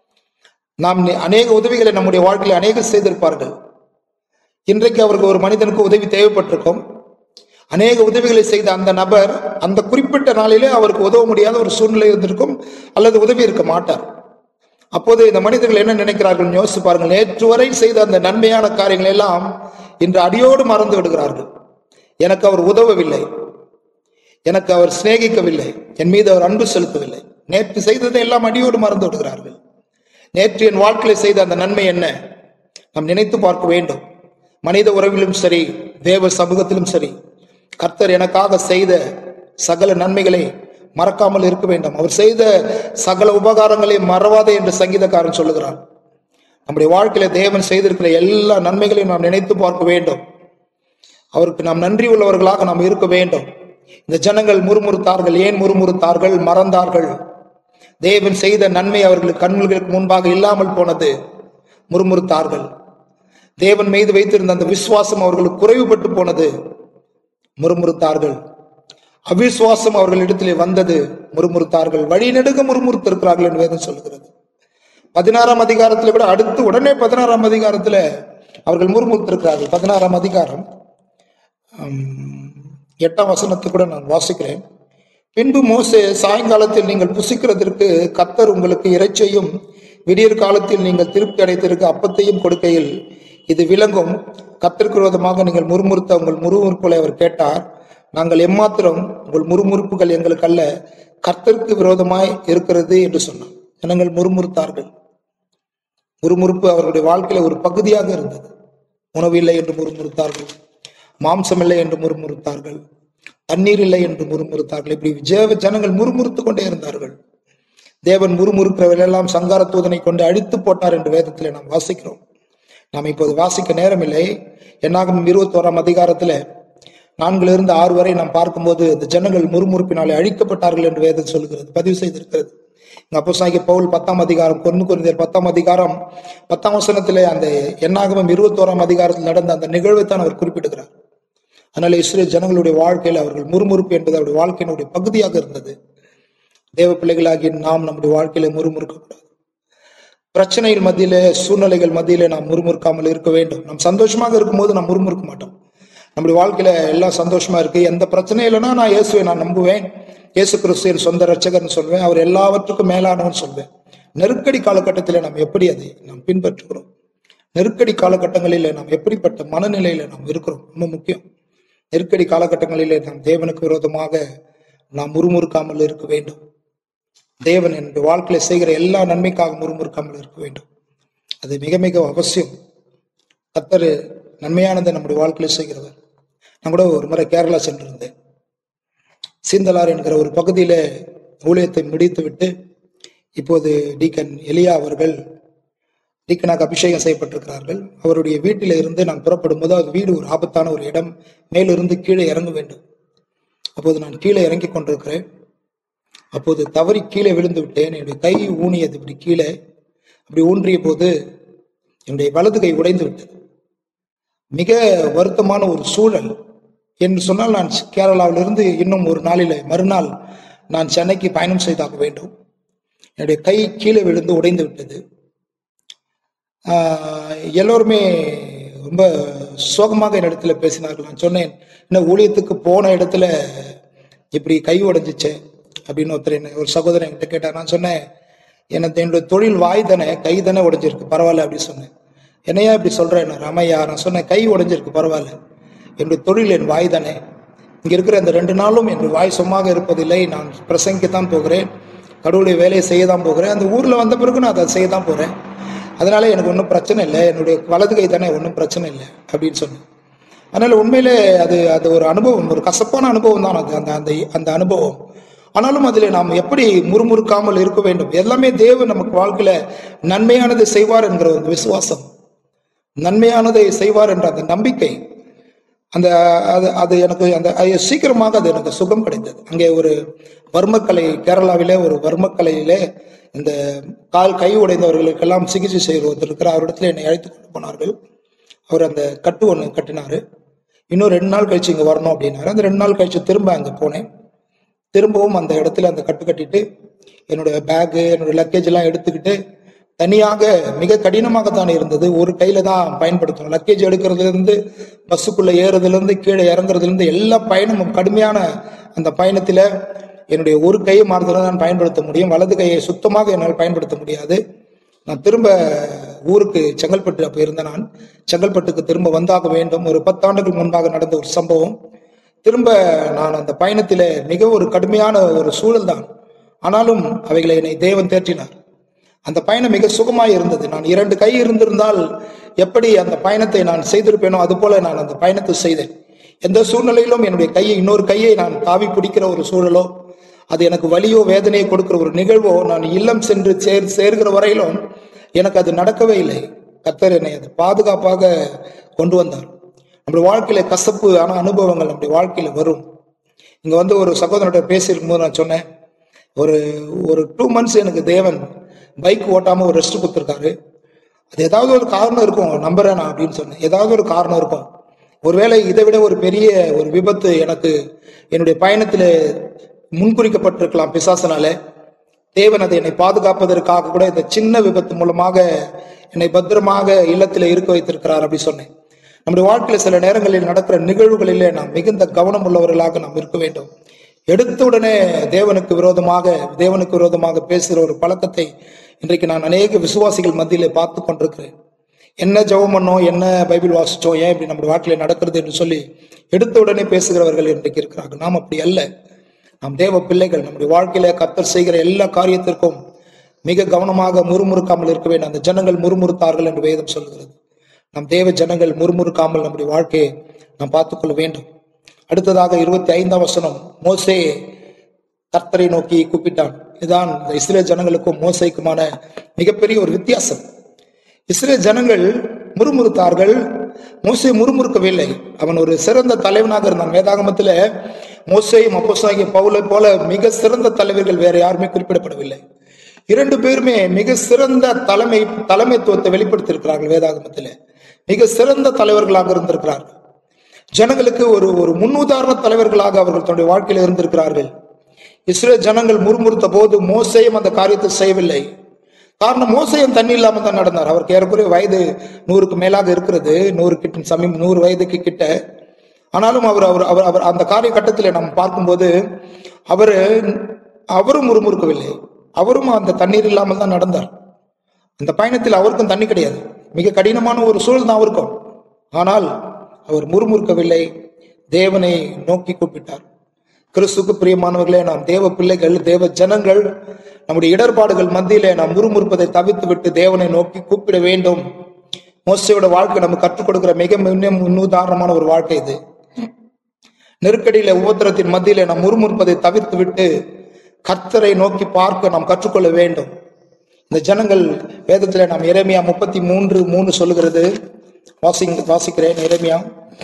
நாம் நி- அநேக உதவிகளை நம்முடைய வாழ்க்கையில் அநேக செய்திருப்பார்கள் இன்றைக்கு அவருக்கு ஒரு மனிதனுக்கு உதவி தேவைப்பட்டிருக்கும் அநேக உதவிகளை செய்த அந்த நபர் அந்த குறிப்பிட்ட நாளிலே அவருக்கு உதவ முடியாத ஒரு சூழ்நிலை இருந்திருக்கும் அல்லது உதவி இருக்க மாட்டார் அப்போது இந்த மனிதர்கள் என்ன நினைக்கிறார்கள் யோசித்து பாருங்கள் நேற்று வரை செய்த அந்த நன்மையான காரியங்கள் எல்லாம் இன்று அடியோடு மறந்து விடுகிறார்கள் எனக்கு அவர் உதவவில்லை எனக்கு அவர் சிநேகிக்கவில்லை என் மீது அவர் அன்பு செலுத்தவில்லை நேற்று செய்ததை எல்லாம் அடியோடு மறந்து விடுகிறார்கள் நேற்று என் வாழ்க்கையில செய்த அந்த நன்மை என்ன நாம் நினைத்து பார்க்க வேண்டும் மனித உறவிலும் சரி தேவ சமூகத்திலும் சரி கர்த்தர் எனக்காக செய்த சகல நன்மைகளை மறக்காமல் இருக்க வேண்டும் அவர் செய்த சகல உபகாரங்களை மறவாதே என்று சங்கீதக்காரன் சொல்லுகிறான் நம்முடைய வாழ்க்கையில தேவன் செய்திருக்கிற எல்லா நன்மைகளையும் நாம் நினைத்து பார்க்க வேண்டும் அவருக்கு நாம் நன்றி உள்ளவர்களாக நாம் இருக்க வேண்டும் இந்த ஜனங்கள் முறுமுறுத்தார்கள் ஏன் முறுமுறுத்தார்கள் மறந்தார்கள் தேவன் செய்த நன்மை அவர்களுக்கு கண்களுக்கு முன்பாக இல்லாமல் போனது முறுமுறுத்தார்கள் தேவன் மீது வைத்திருந்த அந்த விசுவாசம் அவர்களுக்கு குறைவுபட்டு போனது முறுமுறுத்தார்கள் அவிசுவாசம் அவர்களிடத்திலே வந்தது முறுமுறுத்தார்கள் வழி நெடுக முறுமுறுத்திருக்கிறார்கள் என்று வேதம் சொல்லுகிறது பதினாறாம் அதிகாரத்தில் கூட அடுத்து உடனே பதினாறாம் அதிகாரத்துல அவர்கள் முறுமுறுத்திருக்கிறார்கள் பதினாறாம் அதிகாரம் ஹம், எட்டாம் வசனத்தை கூட நான் வாசிக்கிறேன் பின்பு மோசே சாயங்காலத்தில் நீங்கள் புசிக்கிறதற்கு கத்தர் உங்களுக்கு இறைச்சையும் விடியற் காலத்தில் நீங்கள் திருப்தி அடைத்திருக்க அப்பத்தையும் கொடுக்கையில் இது விளங்கும் கத்தருக்கு விரோதமாக நீங்கள் முறுமுறுத்த உங்கள் முறுமுறுப்புகளை அவர் கேட்டார் நாங்கள் எம்மாத்திரம் உங்கள் முறுமுறுப்புகள் எங்களுக்கு அல்ல கர்த்தருக்கு விரோதமாய் இருக்கிறது என்று சொன்னார் ஜனங்கள் முறுமுறுத்தார்கள் முறுமுறுப்பு அவர்களுடைய வாழ்க்கையில ஒரு பகுதியாக இருந்தது உணவு இல்லை என்று முறுமுறுத்தார்கள் மாம்சம் இல்லை என்று முறுமுறுத்தார்கள் தண்ணீர் இல்லை என்று முறுமுறுத்தார்கள் இப்படி ஜேவ ஜனங்கள் முறுமுறுத்து கொண்டே இருந்தார்கள் தேவன் முறுமுறுக்கிறவர்களெல்லாம் சங்கார தூதனை கொண்டு அழித்து போட்டார் என்று வேதத்திலே நாம் வாசிக்கிறோம் நாம் இப்போது வாசிக்க நேரமில்லை என்னாகும் இருபத்தோராம் அதிகாரத்துல நான்குல இருந்து ஆறு வரை நாம் பார்க்கும்போது இந்த ஜனங்கள் முறுமுறுப்பினாலே அழிக்கப்பட்டார்கள் என்று வேதம் சொல்கிறது பதிவு செய்திருக்கிறது இங்க அப்போ பவுல் பத்தாம் அதிகாரம் கொன்னு குறிந்தர் பத்தாம் அதிகாரம் பத்தாம் வசனத்திலே அந்த என்னாகமம் இருபத்தோராம் அதிகாரத்தில் நடந்த அந்த நிகழ்வை தான் அவர் குறிப்பிடுகிறார் அதனால இஸ்ரேல் ஜனங்களுடைய வாழ்க்கையில் அவர்கள் முறுமுறுப்பு என்பது அவருடைய வாழ்க்கையினுடைய பகுதியாக இருந்தது தேவ பிள்ளைகளாகி நாம் நம்முடைய வாழ்க்கையில முறுமுறுக்க கூடாது பிரச்சனைகள் மத்தியிலே சூழ்நிலைகள் மத்தியிலே நாம் முறுமுறுக்காமல் இருக்க வேண்டும் நாம் சந்தோஷமாக இருக்கும்போது நாம் முறுமுறுக்க மாட்டோம் நம்முடைய வாழ்க்கையில எல்லாம் சந்தோஷமா இருக்கு எந்த பிரச்சனையும் இல்லைன்னா நான் இயேசுவை நான் நம்புவேன் இயேசு கிறிஸ்து என் சொந்த ரட்சகர்னு சொல்வேன் அவர் எல்லாவற்றுக்கும் மேலானவன் சொல்வேன் நெருக்கடி காலகட்டத்தில் நாம் எப்படி அதை நாம் பின்பற்றுகிறோம் நெருக்கடி காலகட்டங்களில் நாம் எப்படிப்பட்ட மனநிலையில நாம் இருக்கிறோம் ரொம்ப முக்கியம் நெருக்கடி காலகட்டங்களிலே நாம் தேவனுக்கு விரோதமாக நாம் முறுமுறுக்காமல் இருக்க வேண்டும் தேவன் என்னுடைய வாழ்க்கையில செய்கிற எல்லா நன்மைக்காக முறுமுறுக்காமல் இருக்க வேண்டும் அது மிக மிக அவசியம் கத்தர் நன்மையானதை நம்முடைய வாழ்க்கையில செய்கிறவர் நான் கூட ஒரு முறை கேரளா சென்றிருந்தேன் சீந்தலார் என்கிற ஒரு பகுதியில ஊழியத்தை முடித்து விட்டு இப்போது டீக்கன் எலியா அவர்கள் டீக்கனாக அபிஷேகம் செய்யப்பட்டிருக்கிறார்கள் அவருடைய வீட்டில இருந்து நான் புறப்படும் போது அது வீடு ஒரு ஆபத்தான ஒரு இடம் மேலிருந்து கீழே இறங்க வேண்டும் அப்போது நான் கீழே இறங்கி கொண்டிருக்கிறேன் அப்போது தவறி கீழே விழுந்து விட்டேன் என்னுடைய கை ஊனியது இப்படி கீழே அப்படி ஊன்றிய போது என்னுடைய வலது கை உடைந்து விட்டது மிக வருத்தமான ஒரு சூழல் என்று சொன்னால் நான் கேரளாவிலிருந்து இன்னும் ஒரு நாளில் மறுநாள் நான் சென்னைக்கு பயணம் செய்தாக வேண்டும் என்னுடைய கை கீழே விழுந்து உடைந்து விட்டது ஆஹ், எல்லோருமே ரொம்ப சோகமாக என்னிடத்துல பேசினார்கள் நான் சொன்னேன் என்ன ஊழியத்துக்கு போன இடத்துல இப்படி கை உடைஞ்சிச்சே அப்படின்னு ஒருத்தர் என்ன ஒரு சகோதரன் என்கிட்ட கேட்டார் நான் சொன்னேன் எனக்கு என்னுடைய தொழில் வாய் தானே கை தானே உடைஞ்சிருக்கு பரவாயில்ல அப்படி சொன்னேன் என்னையா இப்படி சொல்றேன் நான் ராமையா நான் சொன்னேன் கை உடைஞ்சிருக்கு பரவாயில்ல என்னுடைய தொழில் என் வாய் தானே இங்க இருக்கிற இந்த ரெண்டு நாளும் என் வாய் சும்மாக இருப்பதில்லை நான் பிரசங்கிக்கத்தான் போகிறேன் கடவுளுடைய வேலையை செய்ய தான் போகிறேன் அந்த ஊர்ல வந்த பிறகு நான் அதை செய்ய தான் போறேன் அதனால எனக்கு ஒன்றும் பிரச்சனை இல்லை என்னுடைய வலது கை தானே ஒன்றும் பிரச்சனை இல்லை அப்படின்னு சொன்னேன் அதனால உண்மையிலே அது அது ஒரு அனுபவம் ஒரு கசப்பான அனுபவம் தான் அது அந்த அந்த அந்த அனுபவம் ஆனாலும் அதில் நாம் எப்படி முறுமுறுக்காமல் இருக்க வேண்டும் எல்லாமே தேவன் நமக்கு வாழ்க்கையில நன்மையானதை செய்வார் என்கிற ஒரு விசுவாசம் நன்மையானதை செய்வார் என்ற அந்த நம்பிக்கை அந்த அது அது எனக்கு அந்த அது சீக்கிரமாக அது எனக்கு சுகம் கிடைத்தது அங்கே ஒரு வர்மக்கலை கேரளாவிலே ஒரு வர்மக்கலையிலே இந்த கால் கை உடைந்தவர்களுக்கெல்லாம் சிகிச்சை செய்கிற ஒருத்தர் இருக்கிறார் அவரிடத்துல என்னை அழைத்து கொண்டு போனார்கள் அவர் அந்த கட்டு ஒன்று கட்டினாரு இன்னும் ரெண்டு நாள் கழிச்சு இங்கே வரணும் அப்படின்னாரு அந்த ரெண்டு நாள் கழிச்சு திரும்ப அங்கே போனேன் திரும்பவும் அந்த இடத்துல அந்த கட்டு கட்டிட்டு என்னுடைய பேகு என்னுடைய லக்கேஜ் எல்லாம் எடுத்துக்கிட்டு தனியாக மிக கடினமாகத்தான் இருந்தது ஒரு கையில தான் பயன்படுத்தணும் லக்கேஜ் எடுக்கிறதுல இருந்து பஸ்ஸுக்குள்ள ஏறுறதுல இருந்து கீழே இறங்குறதுல இருந்து எல்லா பயணமும் கடுமையான அந்த பயணத்துல என்னுடைய ஒரு கையை மாறுதல தான் பயன்படுத்த முடியும் வலது கையை சுத்தமாக என்னால் பயன்படுத்த முடியாது நான் திரும்ப ஊருக்கு செங்கல்பட்டு அப்ப இருந்த நான் செங்கல்பட்டுக்கு திரும்ப வந்தாக வேண்டும் ஒரு பத்தாண்டுகள் முன்பாக நடந்த ஒரு சம்பவம் திரும்ப நான் அந்த பயணத்திலே மிக ஒரு கடுமையான ஒரு சூழல் தான் ஆனாலும் அவைகளை என்னை தேவன் தேற்றினார் அந்த பயணம் மிக சுகமாய் இருந்தது நான் இரண்டு கை இருந்திருந்தால் எப்படி அந்த பயணத்தை நான் செய்திருப்பேனோ அது போல நான் அந்த பயணத்தை செய்தேன் எந்த சூழ்நிலையிலும் என்னுடைய கையை இன்னொரு கையை நான் தாவி பிடிக்கிற ஒரு சூழலோ அது எனக்கு வலியோ வேதனையை கொடுக்கிற ஒரு நிகழ்வோ நான் இல்லம் சென்று சேர் சேர்கிற வரையிலும் எனக்கு அது நடக்கவே இல்லை கத்தர் என்னை அது பாதுகாப்பாக கொண்டு வந்தார் நம்முடைய வாழ்க்கையில கசப்பு ஆன அனுபவங்கள் நம்முடைய வாழ்க்கையில வரும் இங்க வந்து ஒரு சகோதரர்கிட்ட பேசியிருக்கும் போது நான் சொன்னேன் ஒரு ஒரு டூ மந்த்ஸ் எனக்கு தேவன் பைக் ஓட்டாம ஒரு ரெஸ்ட் கொடுத்துருக்காரு அது ஏதாவது ஒரு காரணம் இருக்கும் நம்புறேன் நான் அப்படின்னு சொன்னேன் ஏதாவது ஒரு காரணம் இருக்கும் ஒருவேளை இதை விட ஒரு பெரிய ஒரு விபத்து எனக்கு என்னுடைய பயணத்தில் முன்குறிக்கப்பட்டிருக்கலாம் பிசாசனால தேவன் அதை என்னை பாதுகாப்பதற்காக கூட இந்த சின்ன விபத்து மூலமாக என்னை பத்திரமாக இல்லத்தில் இருக்க வைத்திருக்கிறார் அப்படி சொன்னேன் நம்முடைய வாழ்க்கையில சில நேரங்களில் நடக்கிற நிகழ்வுகளிலே நாம் மிகுந்த கவனம் உள்ளவர்களாக நாம் இருக்க வேண்டும் எடுத்த உடனே தேவனுக்கு விரோதமாக தேவனுக்கு விரோதமாக பேசுகிற ஒரு பழக்கத்தை இன்றைக்கு நான் அநேக விசுவாசிகள் மத்தியிலே பார்த்து கொண்டிருக்கிறேன் என்ன ஜெபம் பண்ணோம் என்ன பைபிள் வாசிச்சோம் ஏன் இப்படி நம்முடைய வாழ்க்கையில நடக்கிறது என்று சொல்லி எடுத்த உடனே பேசுகிறவர்கள் இன்றைக்கு இருக்கிறார்கள் நாம் அப்படி அல்ல நாம் தேவ பிள்ளைகள் நம்முடைய வாழ்க்கையில கத்தர் செய்கிற எல்லா காரியத்திற்கும் மிக கவனமாக முறுமுறுக்காமல் இருக்க வேண்டும் அந்த ஜனங்கள் முறுமுறுத்தார்கள் என்று வேதம் சொல்கிறது நம் தேவ ஜனங்கள் முறுமுறுக்காமல் நம்முடைய வாழ்க்கையை நாம் பார்த்துக்கொள்ள வேண்டும் அடுத்ததாக இருபத்தி ஐந்தாம் வசனம் மோசே கர்த்தரை நோக்கி கூப்பிட்டான் இதுதான் இந்த இஸ்ரேல் ஜனங்களுக்கும் மோசைக்குமான மிகப்பெரிய ஒரு வித்தியாசம் இஸ்ரேல் ஜனங்கள் முறுமுறுத்தார்கள் மோசே முறுமுறுக்கவில்லை அவன் ஒரு சிறந்த தலைவனாக இருந்தான் வேதாகமத்துல மோசையும் அப்போசாகிய பவுலை போல மிக சிறந்த தலைவர்கள் வேற யாருமே குறிப்பிடப்படவில்லை இரண்டு பேருமே மிக சிறந்த தலைமை தலைமைத்துவத்தை வெளிப்படுத்தியிருக்கிறார்கள் வேதாகமத்திலே மிக சிறந்த தலைவர்களாக இருந்திருக்கிறார்கள் ஜனங்களுக்கு ஒரு ஒரு முன்னுதாரண தலைவர்களாக அவர்கள் தன்னுடைய வாழ்க்கையில் இருந்திருக்கிறார்கள் இஸ்ரேல் ஜனங்கள் முறுமுறுத்த போது மோசையும் அந்த காரியத்தை செய்யவில்லை காரணம் மோசையும் தண்ணி இல்லாம தான் நடந்தார் அவருக்கு ஏறக்குறைய வயது நூறுக்கு மேலாக இருக்கிறது நூறு கிட்ட சமீபம் நூறு வயதுக்கு கிட்ட ஆனாலும் அவர் அவர் அவர் அவர் அந்த காரிய கட்டத்தில் நம்ம பார்க்கும்போது அவர் அவரும் முறுமுறுக்கவில்லை அவரும் அந்த தண்ணீர் இல்லாமல் தான் நடந்தார் அந்த பயணத்தில் அவருக்கும் தண்ணி கிடையாது மிக கடினமான ஒரு சூழல் தான் அவருக்கும் ஆனால் அவர் முறுமுறுக்கவில்லை தேவனை நோக்கி கூப்பிட்டார் கிறிஸ்துக்கு பிரியமானவர்களே நாம் தேவ பிள்ளைகள் தேவ ஜனங்கள் நம்முடைய இடர்பாடுகள் மத்தியிலே நாம் முறுமுறுப்பதை தவிர்த்து விட்டு தேவனை நோக்கி கூப்பிட வேண்டும் மோசையோட வாழ்க்கை நம்ம கற்றுக் கொடுக்கிற மிக மிக முன்னுதாரணமான ஒரு வாழ்க்கை இது நெருக்கடியில உபத்திரத்தின் மத்தியிலே நாம் முறுமுறுப்பதை தவிர்த்து விட்டு கர்த்தரை நோக்கி பார்க்க நாம் கற்றுக்கொள்ள வேண்டும் இந்த ஜனங்கள் வேதத்துல நாம் இறைமையா முப்பத்தி மூன்று மூணு சொல்லுகிறது வாசி வாசிக்கிறேன் இறைமையா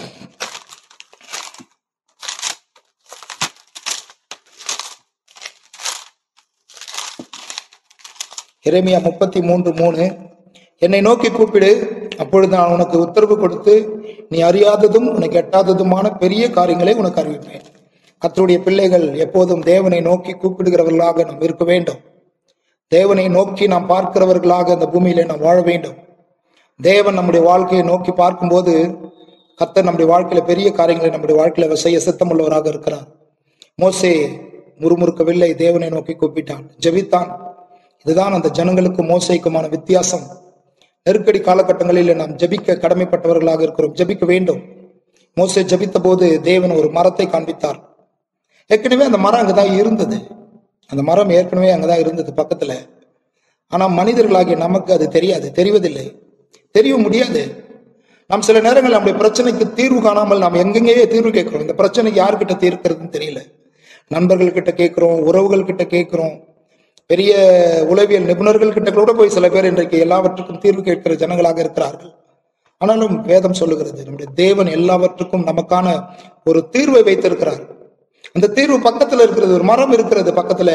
இறைமையா முப்பத்தி மூன்று மூணு என்னை நோக்கி கூப்பிடு அப்பொழுது நான் உனக்கு உத்தரவு கொடுத்து நீ அறியாததும் உனக்கு எட்டாததுமான பெரிய காரியங்களை உனக்கு அறிவிப்பேன் கர்த்தருடைய பிள்ளைகள் எப்போதும் தேவனை நோக்கி கூப்பிடுகிறவர்களாக நாம் இருக்க வேண்டும் தேவனை நோக்கி நாம் பார்க்கிறவர்களாக இந்த பூமியிலே நாம் வாழ வேண்டும் தேவன் நம்முடைய வாழ்க்கையை நோக்கி பார்க்கும்போது கர்த்தர் நம்முடைய வாழ்க்கையில பெரிய காரியங்களை நம்முடைய வாழ்க்கையில அவர் செய்ய சித்தமுள்ளவராக இருக்கிறார் மோசே முறுமுறுக்கவில்லை தேவனை நோக்கி கூப்பிட்டான் ஜெபித்தான் இதுதான் அந்த ஜனங்களுக்கு மோசைக்குமான வித்தியாசம் நெருக்கடி காலகட்டங்களில் நாம் ஜெபிக்க கடமைப்பட்டவர்களாக இருக்கிறோம் ஜெபிக்க வேண்டும் மோசே ஜெபித்த போது தேவன் ஒரு மரத்தை காண்பித்தார் ஏற்கனவே அந்த மரம் அங்கதான் இருந்தது அந்த மரம் ஏற்கனவே அங்கதான் இருந்தது பக்கத்துல ஆனா மனிதர்களாகிய நமக்கு அது தெரியாது தெரிவதில்லை தெரிய முடியாது நாம் சில நேரங்கள் நம்முடைய பிரச்சனைக்கு தீர்வு காணாமல் நாம் எங்கெங்கேயே தீர்வு கேட்கிறோம் இந்த பிரச்சனைக்கு யார்கிட்ட தீர்க்கிறதுன்னு தெரியல நண்பர்கள் கிட்ட கேட்கிறோம் உறவுகள் கிட்ட கேட்கிறோம் பெரிய உளவியல் நிபுணர்கள் கிட்ட கூட போய் சில பேர் இன்றைக்கு எல்லாவற்றுக்கும் தீர்வு கேட்கிற ஜனங்களாக இருக்கிறார்கள் ஆனாலும் வேதம் சொல்லுகிறது நம்முடைய தேவன் எல்லாவற்றுக்கும் நமக்கான ஒரு தீர்வை வைத்திருக்கிறார் அந்த தீர்வு பக்கத்துல இருக்கிறது ஒரு மரம் இருக்கிறது பக்கத்துல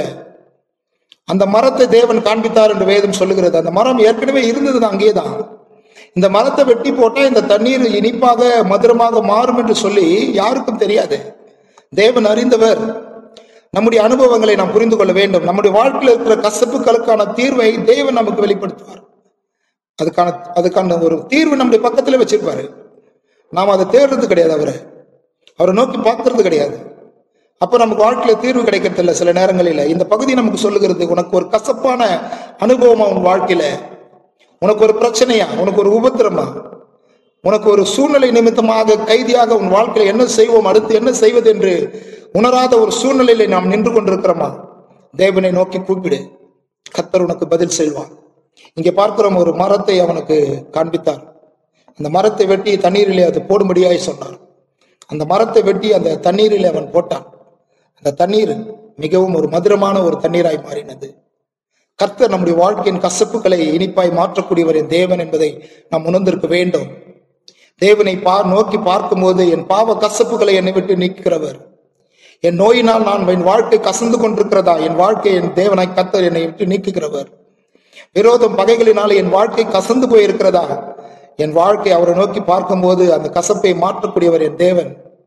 அந்த மரத்தை தேவன் காண்பித்தார் என்று வேதம் சொல்லுகிறது அந்த மரம் ஏற்கனவே இருந்தது அங்கேயே தான் இந்த மரத்தை வெட்டி போட்டா இந்த தண்ணீர் இனிப்பாக மதுரமாக மாறும் என்று சொல்லி யாருக்கும் தெரியாது தேவன் அறிந்தவர் நம்முடைய அனுபவங்களை நாம் புரிந்து கொள்ள வேண்டும் நம்முடைய வாழ்க்கையில் இருக்கிற கசப்புகளுக்கான தீர்வை தேவன் நமக்கு வெளிப்படுத்துவார் அதுக்கான அதுக்கான ஒரு தீர்வு நம்முடைய பக்கத்துல வச்சிருப்பாரு நாம் அதை தேடுறது கிடையாது அவரை அவரை நோக்கி பார்க்கறது கிடையாது அப்ப நமக்கு வாழ்க்கையில தீர்வு கிடைக்கிறது இல்ல சில நேரங்களில இந்த பகுதி நமக்கு சொல்லுகிறது உனக்கு ஒரு கசப்பான அனுபவமா உன் வாழ்க்கையில உனக்கு ஒரு பிரச்சனையா உனக்கு ஒரு உபத்திரமா உனக்கு ஒரு சூழ்நிலை நிமித்தமாக கைதியாக உன் வாழ்க்கையில என்ன செய்வோம் அடுத்து என்ன செய்வது என்று உணராத ஒரு சூழ்நிலையில நாம் நின்று கொண்டிருக்கிறோமா தேவனை நோக்கி கூப்பிடு கத்தர் உனக்கு பதில் செய்வார் இங்க பார்க்கிறோம் ஒரு மரத்தை அவனுக்கு காண்பித்தார் அந்த மரத்தை வெட்டி தண்ணீரிலே அது போடும்படியாய் சொன்னார் அந்த மரத்தை வெட்டி அந்த தண்ணீரிலே அவன் போட்டான் அந்த தண்ணீர் மிகவும் ஒரு மதுரமான ஒரு தண்ணீராய் மாறினது கர்த்தர் நம்முடைய வாழ்க்கையின் கசப்புகளை இனிப்பாய் மாற்றக்கூடியவர் என் தேவன் என்பதை நாம் உணர்ந்திருக்க வேண்டும் தேவனை பார் நோக்கி பார்க்கும்போது என் பாவ கசப்புகளை என்னை விட்டு நீக்கிறவர் என் நோயினால் நான் என் வாழ்க்கை கசந்து கொண்டிருக்கிறதா என் வாழ்க்கை என் தேவனாய் கர்த்தர் என்னை விட்டு நீக்குகிறவர் விரோதம் பகைகளினால் என் வாழ்க்கை கசந்து போயிருக்கிறதா என் வாழ்க்கை அவரை நோக்கி பார்க்கும்போது அந்த கசப்பை மாற்றக்கூடியவர் என் தேவன்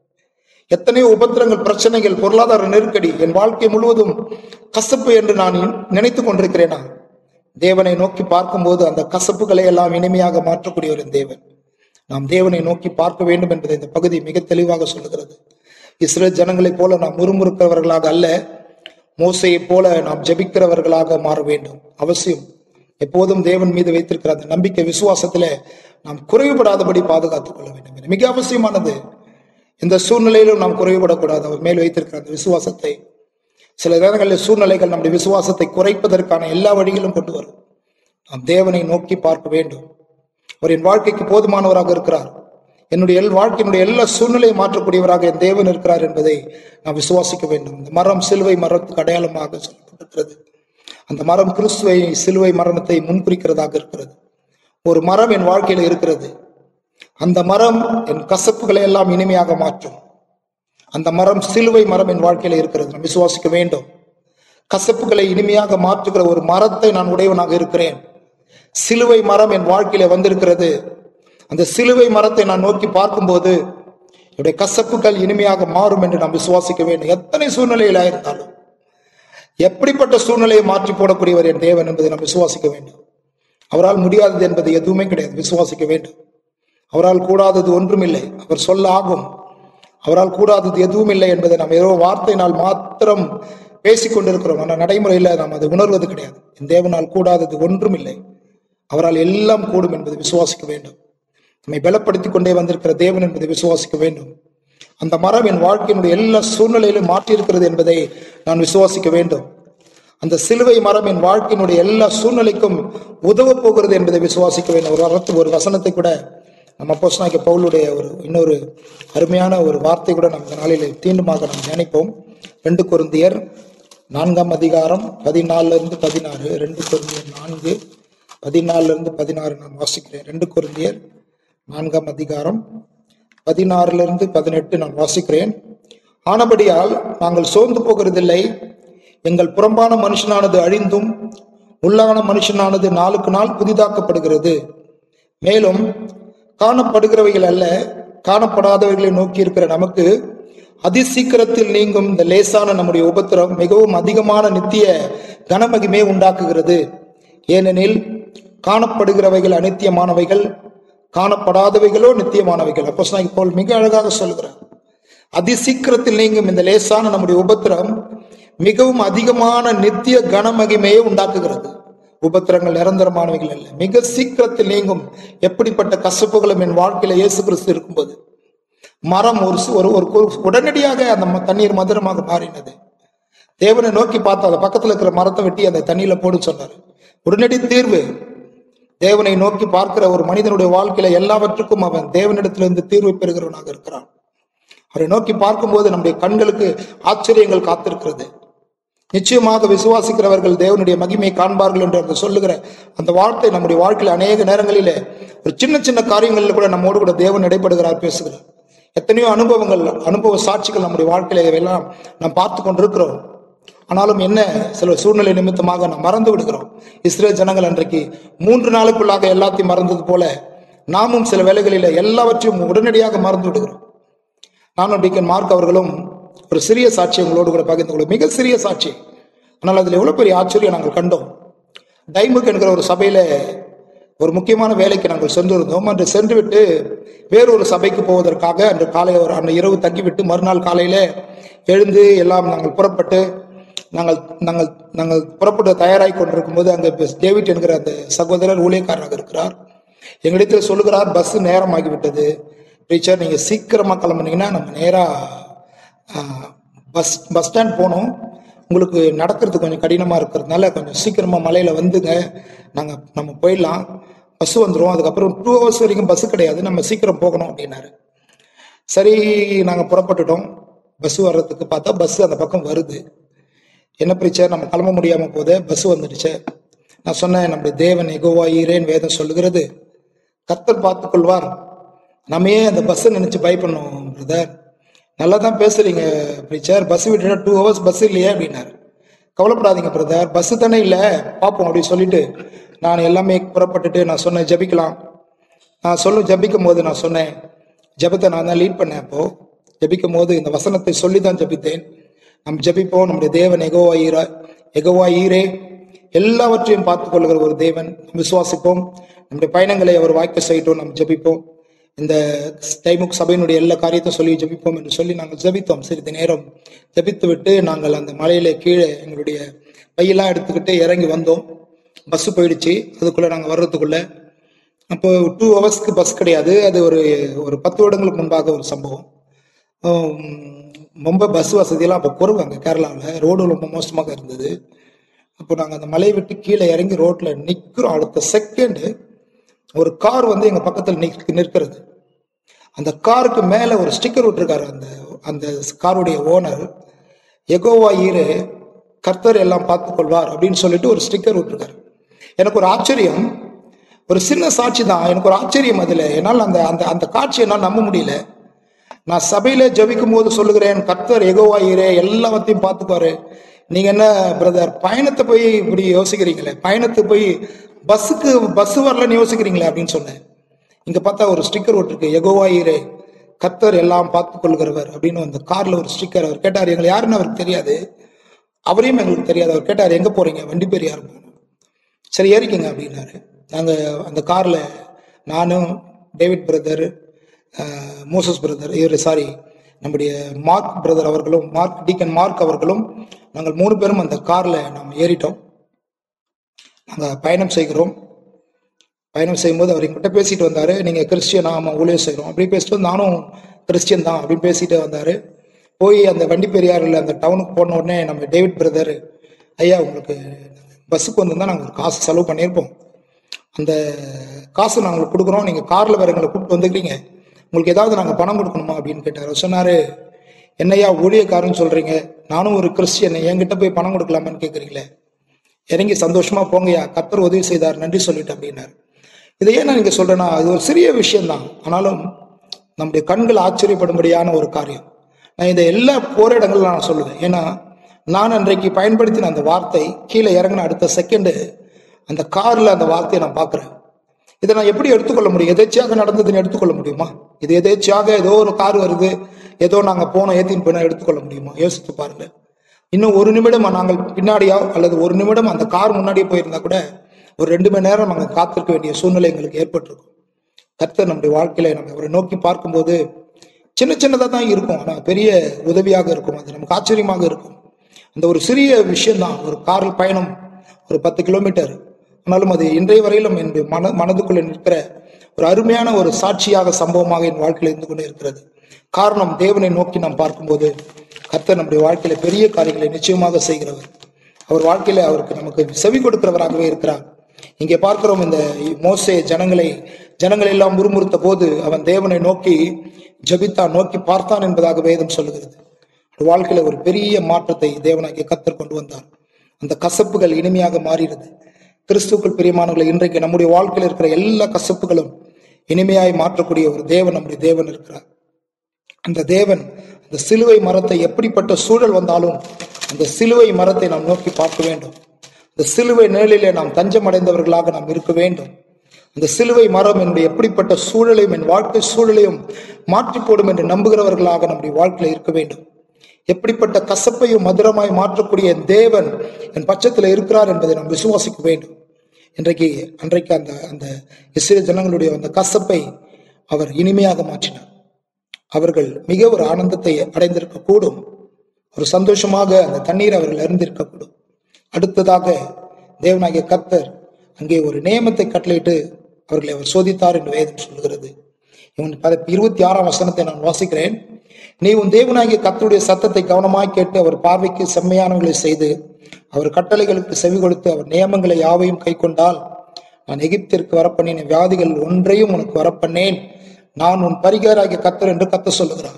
எத்தனையோ உபத்திரங்கள் பிரச்சனைகள் பொருளாதார நெருக்கடி என் வாழ்க்கை முழுவதும் கசப்பு என்று நான் நினைத்துக் கொண்டிருக்கிறேனா தேவனை நோக்கி பார்க்கும்போது அந்த கசப்புகளை எல்லாம் இனிமையாக மாற்றக்கூடியவர் என் தேவன் நாம் தேவனை நோக்கி பார்க்க வேண்டும் என்பதை இந்த பகுதி மிக தெளிவாக சொல்லுகிறது இஸ்ரேல் ஜனங்களைப் போல நாம் முறுமுறுக்கிறவர்களாக அல்ல மோசையைப் போல நாம் ஜெபிக்கிறவர்களாக மாற வேண்டும் அவசியம் எப்போதும் தேவன் மீது வைத்திருக்கிற அந்த நம்பிக்கை விசுவாசத்திலே நாம் குறைவுபடாதபடி பாதுகாத்துக் கொள்ள வேண்டும் இது மிக அவசியமானது இந்த சூழ்நிலையிலும் நாம் குறைவுபடக்கூடாது அவர் மேல் வைத்திருக்கிற அந்த விசுவாசத்தை சில நேரங்களில் சூழ்நிலைகள் நம்முடைய விசுவாசத்தை குறைப்பதற்கான எல்லா வழிகளும் கொண்டு வரும் நாம் தேவனை நோக்கி பார்க்க வேண்டும் அவர் என் வாழ்க்கைக்கு போதுமானவராக இருக்கிறார் என்னுடைய எல் வாழ்க்கையினுடைய எல்லா சூழ்நிலையை மாற்றக்கூடியவராக என் தேவன் இருக்கிறார் என்பதை நாம் விசுவாசிக்க வேண்டும் இந்த மரம் சிலுவை மரத்துக்கு அடையாளமாக சொல்லப்பட்டிருக்கிறது அந்த மரம் கிறிஸ்துவை சிலுவை மரணத்தை முன்குறிக்கிறதாக இருக்கிறது ஒரு மரம் என் வாழ்க்கையில இருக்கிறது அந்த மரம் என் கசப்புகளை எல்லாம் இனிமையாக மாற்றும் அந்த மரம் சிலுவை மரம் என் வாழ்க்கையில இருக்கிறது நான் விசுவாசிக்க வேண்டும் கசப்புகளை இனிமையாக மாற்றுகிற ஒரு மரத்தை நான் உடையவனாக இருக்கிறேன் சிலுவை மரம் என் வாழ்க்கையில வந்திருக்கிறது அந்த சிலுவை மரத்தை நான் நோக்கி பார்க்கும்போது என்னுடைய கசப்புகள் இனிமையாக மாறும் என்று நாம் விசுவாசிக்க வேண்டும் எத்தனை சூழ்நிலையில இருந்தாலும் எப்படிப்பட்ட சூழ்நிலையை மாற்றி போடக்கூடியவர் என் தேவன் என்பதை நாம் விசுவாசிக்க வேண்டும் அவரால் முடியாதது என்பது எதுவுமே கிடையாது விசுவாசிக்க வேண்டும் அவரால் கூடாதது ஒன்றுமில்லை அவர் சொல்ல ஆகும் அவரால் கூடாதது எதுவும் இல்லை என்பதை நாம் ஏதோ வார்த்தையினால் மாத்திரம் பேசிக் கொண்டிருக்கிறோம் ஆனால் நடைமுறையில் நாம் அதை உணர்வது கிடையாது என் தேவனால் கூடாதது ஒன்றும் இல்லை அவரால் எல்லாம் கூடும் என்பதை விசுவாசிக்க வேண்டும் நம்மை பலப்படுத்திக் கொண்டே வந்திருக்கிற தேவன் என்பதை விசுவாசிக்க வேண்டும் அந்த மரம் என் வாழ்க்கையினுடைய எல்லா சூழ்நிலையிலும் மாற்றியிருக்கிறது என்பதை நான் விசுவாசிக்க வேண்டும் அந்த சிலுவை மரம் என் வாழ்க்கையினுடைய எல்லா சூழ்நிலைக்கும் உதவ போகிறது என்பதை விசுவாசிக்க வேண்டும் ஒரு அர்த்த ஒரு வசனத்தை கூட நம்ம அப்போஸ்தலனாகிய பவுலுடைய ஒரு இன்னொரு அருமையான ஒரு வார்த்தை கூட நம்ம இந்த நாளில் தீண்டுமாக நாம் நினைப்போம் ரெண்டு கொருந்தியர் நான்காம் அதிகாரம் பதினாலுல இருந்து பதினாறு ரெண்டு கொருந்தியர் நான்கு பதினாலுல இருந்து பதினாறு நான் வாசிக்கிறேன் ரெண்டு கொருந்தியர் நான்காம் அதிகாரம் பதினாறுல இருந்து பதினெட்டு நான் வாசிக்கிறேன் ஆனபடியால் நாங்கள் சோர்ந்து போகிறதில்லை எங்கள் புறம்பான மனுஷனானது அழிந்தும் உள்ளான மனுஷனானது நாளுக்கு நாள் புதிதாக்கப்படுகிறது மேலும் காணப்படுகிறவைகள் அல்ல காணப்படாதவைகளை நோக்கி இருக்கிற நமக்கு அதிசீக்கிரத்தில் நீங்கும் இந்த லேசான நம்முடைய உபத்திரம் மிகவும் அதிகமான நித்திய கனமகிமே உண்டாக்குகிறது ஏனெனில் காணப்படுகிறவைகள் அனித்தியமானவைகள் காணப்படாதவைகளோ நித்தியமானவைகள் அப்போ போல் மிக அழகாக சொல்கிறார் அதிசீக்கிரத்தில் நீங்கும் இந்த லேசான நம்முடைய உபத்திரம் மிகவும் அதிகமான நித்திய கனமகிமையை உண்டாக்குகிறது உபத்திரங்கள் நிரந்தரமானவைகள் அல்ல மிக சீக்கிரத்தில் நீங்கும் எப்படிப்பட்ட கசப்புகளும் என் வாழ்க்கையில இயேசு கிறிஸ்து இருக்கும்போது மரம் ஒரு சு- ஒரு ஒரு ஒரு உடனடியாக அந்த ம- தண்ணீர் மதுரமாக மாறினது தேவனை நோக்கி பார்த்து அந்த பக்கத்துல இருக்கிற மரத்தை வெட்டி அந்த தண்ணியில போடு சொன்னார் உடனடி தீர்வு தேவனை நோக்கி பார்க்கிற ஒரு மனிதனுடைய வாழ்க்கையில எல்லாவற்றுக்கும் அவன் தேவனிடத்திலிருந்து தீர்வு பெறுகிறவனாக இருக்கிறான் அவரை நோக்கி பார்க்கும்போது நம்முடைய கண்களுக்கு ஆச்சரியங்கள் காத்திருக்கிறது நிச்சயமாக விசுவாசிக்கிறவர்கள் தேவனுடைய மகிமையை காண்பார்கள் என்று அவர் சொல்லுகிற அந்த வார்த்தை நம்முடைய வாழ்க்கையில் அநேக நேரங்களிலே ஒரு சின்ன சின்ன காரியங்களில் கூட நம்மோடு கூட தேவன் இடைப்படுகிறார் பேசுகிறார் எத்தனையோ அனுபவங்கள் அனுபவ சாட்சிகள் நம்முடைய வாழ்க்கையில எல்லாம் நாம் பார்த்து கொண்டிருக்கிறோம் ஆனாலும் என்ன சில சூழ்நிலை நிமித்தமாக நாம் மறந்து விடுகிறோம் இஸ்ரேல் ஜனங்கள் அன்றைக்கு மூன்று நாளுக்குள்ளாக எல்லாத்தையும் மறந்தது போல நாமும் சில வேளைகளில எல்லாவற்றையும் உடனடியாக மறந்து விடுகிறோம் நானும் டிகன் மார்க் அவர்களும் ஒரு சிறிய சாட்சி உங்களோடு கூட பகிர்ந்து கொள்ள மிக சிறிய சாட்சி ஆனால் அதில் எவ்வளவு பெரிய ஆச்சரியம் நாங்கள் கண்டோம் டைமுக் என்கிற ஒரு சபையில ஒரு முக்கியமான வேலைக்கு நாங்கள் சென்றிருந்தோம் அன்று சென்றுவிட்டு வேறொரு சபைக்கு போவதற்காக அன்று காலை ஒரு அன்று இரவு தங்கிவிட்டு மறுநாள் காலையில எழுந்து எல்லாம் நாங்கள் புறப்பட்டு நாங்கள் நாங்கள் நாங்கள் புறப்பட்டு தயாராகி கொண்டிருக்கும் போது அங்கே டேவிட் என்கிற அந்த சகோதரர் ஊழியக்காரராக இருக்கிறார் எங்களிடத்தில் சொல்லுகிறார் பஸ் நேரம் ஆகிவிட்டது டீச்சர் நீங்க சீக்கிரமா கிளம்புனீங்கன்னா நம்ம நேரா ஆஹ், பஸ் பஸ் ஸ்டாண்ட் போகணும் உங்களுக்கு நடக்கிறது கொஞ்சம் கடினமா இருக்கிறதுனால கொஞ்சம் சீக்கிரமா மலையில வந்துங்க நாங்க நம்ம போயிடலாம் பஸ் வந்துடும் அதுக்கப்புறம் டூ ஹவர்ஸ் வரைக்கும் பஸ் கிடையாது நம்ம சீக்கிரம் போகணும் அப்படின்னாரு சரி நாங்க புறப்பட்டுட்டோம் பஸ் வர்றதுக்கு பார்த்தா பஸ் அந்த பக்கம் வருது என்ன பிரச்சனை நம்ம கிளம்ப முடியாம போதே பஸ் வந்துடுச்சு நான் சொன்னேன் நம்முடைய தேவன் எகோவா ஈரேன் வேதம் சொல்லுகிறது கர்த்தர் பார்த்துக் கொள்வார் நம்ம ஏன் அந்த பஸ்ஸை நினைச்சு பயப்படணும் பிரதர் நல்லா தான் பேசுறீங்க பிரீச்சர் பஸ் விட்டுட்டா டூ ஹவர்ஸ் பஸ் இல்லையே அப்படின்னாரு கவலைப்படாதீங்க பிரதர் பஸ் தானே இல்லை பார்ப்போம் அப்படின்னு சொல்லிட்டு நான் எல்லாமே புறப்பட்டுட்டு நான் சொன்னேன் ஜெபிக்கலாம் நான் சொல்லும் ஜெபிக்கும் போது நான் சொன்னேன் ஜெபத்தை நான் தான் லீட் பண்ணேன் அப்போ ஜெபிக்கும் போது இந்த வசனத்தை சொல்லி தான் ஜெபித்தேன் நம் ஜெபிப்போம் நம்முடைய தேவன் எகோவா ஈரா எகோவா ஈரே எல்லாவற்றையும் பார்த்துக் கொள்கிற ஒரு தேவன் விசுவாசிப்போம் நம்முடைய பயணங்களை அவர் வாய்க்க செய்யட்டும் நாம் ஜெபிப்போம் இந்த டைமுக் சபையினுடைய எல்லா காரியத்தையும் சொல்லி ஜெபிப்போம் என்று சொல்லி நாங்கள் ஜெபித்தோம் சிறிது நேரம் ஜெபித்து விட்டு நாங்கள் அந்த மலையில கீழே எங்களுடைய பையெல்லாம் எடுத்துக்கிட்டு இறங்கி வந்தோம் பஸ் போயிடுச்சு அதுக்குள்ள நாங்கள் வர்றதுக்குள்ள அப்போ டூ ஹவர்ஸ்க்கு பஸ் கிடையாது அது ஒரு ஒரு பத்து வருடங்களுக்கு முன்பாக ஒரு சம்பவம் உம், ரொம்ப பஸ் வசதியெல்லாம் அப்போ குறைவு அங்கே கேரளாவில் ரோடு ரொம்ப மோசமாக இருந்தது அப்போ நாங்கள் அந்த மலையை விட்டு கீழே இறங்கி ரோட்ல நிற்கிறோம் அடுத்த செகண்டு ஒரு கார் வந்து எங்க பக்கத்தில் நிற்க நிற்கிறது அந்த காருக்கு மேல ஒரு ஸ்டிக்கர் விட்டுருக்காரு அந்த அந்த காருடைய ஓனர் எகோவா ஈரே கர்த்தர் எல்லாம் பார்த்துக் கொள்வார் அப்படின்னு சொல்லிட்டு ஒரு ஸ்டிக்கர் விட்டுருக்காரு எனக்கு ஒரு ஆச்சரியம் ஒரு சின்ன சாட்சி தான் எனக்கு ஒரு ஆச்சரியம் அதுல என்னால் அந்த அந்த அந்த காட்சி என்னால் நம்ப முடியல நான் சபையில ஜெபிக்கும் போது சொல்லுகிறேன் கர்த்தர் எகோவா ஈரே எல்லாத்தையும் பார்த்துக்குவாரு நீங்க என்ன பிரதர் பயணத்தை போய் இப்படி யோசிக்கிறீங்களே பயணத்துக்கு போய் பஸ்ஸுக்கு பஸ் வரலன்னு யோசிக்கிறீங்களே அப்படின்னு சொன்னேன் இங்க பார்த்தா ஒரு ஸ்டிக்கர் ஒட்டிருக்கு எகோவா ஈரே கர்த்தர் எல்லாம் பார்த்து கொள்கிறவர் அப்படின்னு அந்த கார்ல ஒரு ஸ்டிக்கர் அவர் கேட்டார் எங்களை யாருன்னு அவருக்கு தெரியாது அவரையும் எங்களுக்கு தெரியாது அவர் கேட்டார் எங்க போறீங்க வண்டி பேர் யார் போகணும் சரி ஏறிக்கங்க அப்படின்னாரு நாங்க அந்த கார்ல நானும் டேவிட் பிரதர் மோசஸ் பிரதர் இவர் சாரி நம்முடைய மார்க் பிரதர் அவர்களும் மார்க் டீக்கன் மார்க் அவர்களும் நாங்கள் மூணு பேரும் அந்த கார்ல நாம் ஏறிட்டோம் நாங்க பயணம் செய்கிறோம் பயணம் செய்யும்போது அவர் எங்கிட்ட பேசிட்டு வந்தாரு நீங்க கிறிஸ்டியன் ஆமா ஊழியம் செய்கிறோம் அப்படி பேசிட்டு வந்து நானும் கிறிஸ்டியன் தான் அப்படின்னு பேசிட்டு வந்தாரு போய் அந்த வண்டி பெரியாறுல அந்த டவுனுக்கு போன உடனே நம்ம டேவிட் பிரதர் ஐயா உங்களுக்கு பஸ்ஸுக்கு வந்திருந்தா நாங்கள் ஒரு காசு செலவு பண்ணியிருப்போம் அந்த காசு நாங்கள் உங்களுக்கு கொடுக்குறோம் நீங்கள் காரில் வேற எங்களை கூப்பிட்டு வந்துக்கிறீங்க உங்களுக்கு ஏதாவது நாங்கள் பணம் கொடுக்கணுமா அப்படின்னு கேட்டார் அவர் சொன்னாரு என்னையா ஊழியக்காரன்னு சொல்றீங்க நானும் ஒரு கிறிஸ்டியன் என்கிட்ட போய் பணம் கொடுக்கலாமான்னு கேட்குறீங்களே இறங்கி சந்தோஷமா போங்கய்யா கர்த்தர் உதவி செய்தார் நன்றி சொல்லிட்டு அப்படின்னாரு இதை ஏன் நான் இங்க சொல்றேன்னா இது ஒரு சிறிய விஷயம்தான் ஆனாலும் நம்முடைய கண்கள் ஆச்சரியப்படும்படியான ஒரு காரியம் நான் இந்த எல்லா போராட்டங்களும் நான் சொல்லுவேன் ஏன்னா நான் அன்றைக்கு பயன்படுத்தின அந்த வார்த்தை கீழே இறங்கின அடுத்த செகண்டு அந்த கார்ல அந்த வார்த்தையை நான் பார்க்கிறேன் இதை நான் எப்படி எடுத்துக்கொள்ள முடியும் எதேச்சியாக நடந்ததுன்னு எடுத்துக்கொள்ள முடியுமா இது எதேச்சியாக ஏதோ ஒரு கார் வருது ஏதோ நாங்க போனோம் ஏத்தின்னு போனா எடுத்துக்கொள்ள முடியுமா யோசித்து பாருங்க இன்னும் ஒரு நிமிடம் நாங்கள் பின்னாடியோ அல்லது ஒரு நிமிடம் அந்த கார் முன்னாடியே போயிருந்தா கூட ஒரு ரெண்டு மணி நேரம் நாங்கள் காத்திருக்க வேண்டிய சூழ்நிலை எங்களுக்கு ஏற்பட்டிருக்கும் கர்த்தர் நம்முடைய வாழ்க்கையில நம்ம அவரை நோக்கி பார்க்கும்போது சின்ன சின்னதாக தான் இருக்கும் ஆனால் பெரிய உதவியாக இருக்கும் அது நமக்கு ஆச்சரியமாக இருக்கும் அந்த ஒரு சிறிய விஷயம்தான் ஒரு காரில் பயணம் ஒரு பத்து கிலோமீட்டர் ஆனாலும் அது இன்றைய வரையிலும் என்னுடைய மன மனதுக்குள்ளே நிற்கிற ஒரு அருமையான ஒரு சாட்சியாக சம்பவமாக என் வாழ்க்கையில் இருந்து கொண்டே இருக்கிறது காரணம் தேவனை நோக்கி நாம் பார்க்கும்போது கர்த்தர் நம்முடைய வாழ்க்கையில பெரிய காரியங்களை நிச்சயமாக செய்கிறவர் அவர் வாழ்க்கையில அவருக்கு நமக்கு செவி கொடுக்கிறவராகவே இருக்கிறார் இங்கே பார்க்கிறோம் இந்த மோசே ஜனங்களை ஜனங்கள் எல்லாம் முறுமுறுத்த போது அவன் தேவனை நோக்கி ஜெபித்தான் நோக்கி பார்த்தான் என்பதாக வேதம் சொல்லுகிறது அவன் வாழ்க்கையில ஒரு பெரிய மாற்றத்தை தேவனாகிய கத்தர் கொண்டு வந்தார் அந்த கசப்புகள் இனிமையாக மாறிடுது கிறிஸ்துக்கள் பிரியமானவர்களை இன்றைக்கு நம்முடைய வாழ்க்கையில் இருக்கிற எல்லா கசப்புகளும் இனிமையாய் மாற்றக்கூடிய ஒரு தேவன் நம்முடைய தேவன் இருக்கிறார் அந்த தேவன் அந்த சிலுவை மரத்தை எப்படிப்பட்ட சூழல் வந்தாலும் அந்த சிலுவை மரத்தை நாம் நோக்கி பார்க்க வேண்டும் இந்த சிலுவை நிழலிலே நாம் தஞ்சம் அடைந்தவர்களாக நாம் இருக்க வேண்டும் அந்த சிலுவை மரம் என்னுடைய எப்படிப்பட்ட சூழலையும் என் வாழ்க்கை சூழலையும் மாற்றி போடும் என்று நம்புகிறவர்களாக நம்முடைய வாழ்க்கையில இருக்க வேண்டும் எப்படிப்பட்ட கசப்பையும் மதுரமாய் மாற்றக்கூடிய என் தேவன் என் பட்சத்தில் இருக்கிறார் என்பதை நாம் விசுவாசிக்க வேண்டும் இன்றைக்கு அன்றைக்கு அந்த அந்த இஸ்ரேல் ஜனங்களுடைய அந்த கசப்பை அவர் இனிமையாக மாற்றினார் அவர்கள் மிக ஒரு ஆனந்தத்தை அடைந்திருக்க கூடும் ஒரு சந்தோஷமாக அந்த தண்ணீர் அவர்கள் அறிந்திருக்கக்கூடும் அடுத்ததாக தேவனாகிய கர்த்தர் அங்கே ஒரு நியமத்தை கட்டளையிட்டு அவர்களை அவர் சோதித்தார் என்று வேதம் சொல்கிறது இவன் பத- இருபத்தி ஆறாம் வசனத்தை நான் வாசிக்கிறேன் நீ உன் தேவனாகிய கர்த்தருடைய சத்தத்தை கவனமாய் கேட்டு அவர் பார்வைக்கு செம்மையானவர்களை செய்து அவர் கட்டளைகளுக்கு செவி கொடுத்து அவர் நியமங்களை யாவையும் கை கொண்டால் நான் எகிப்திற்கு வரப்பண்ணின வியாதிகள் ஒன்றையும் உனக்கு வரப்பண்ணேன் நான் உன் பரிகாராகிய கத்தர் என்று கத்த சொல்லுகிறார்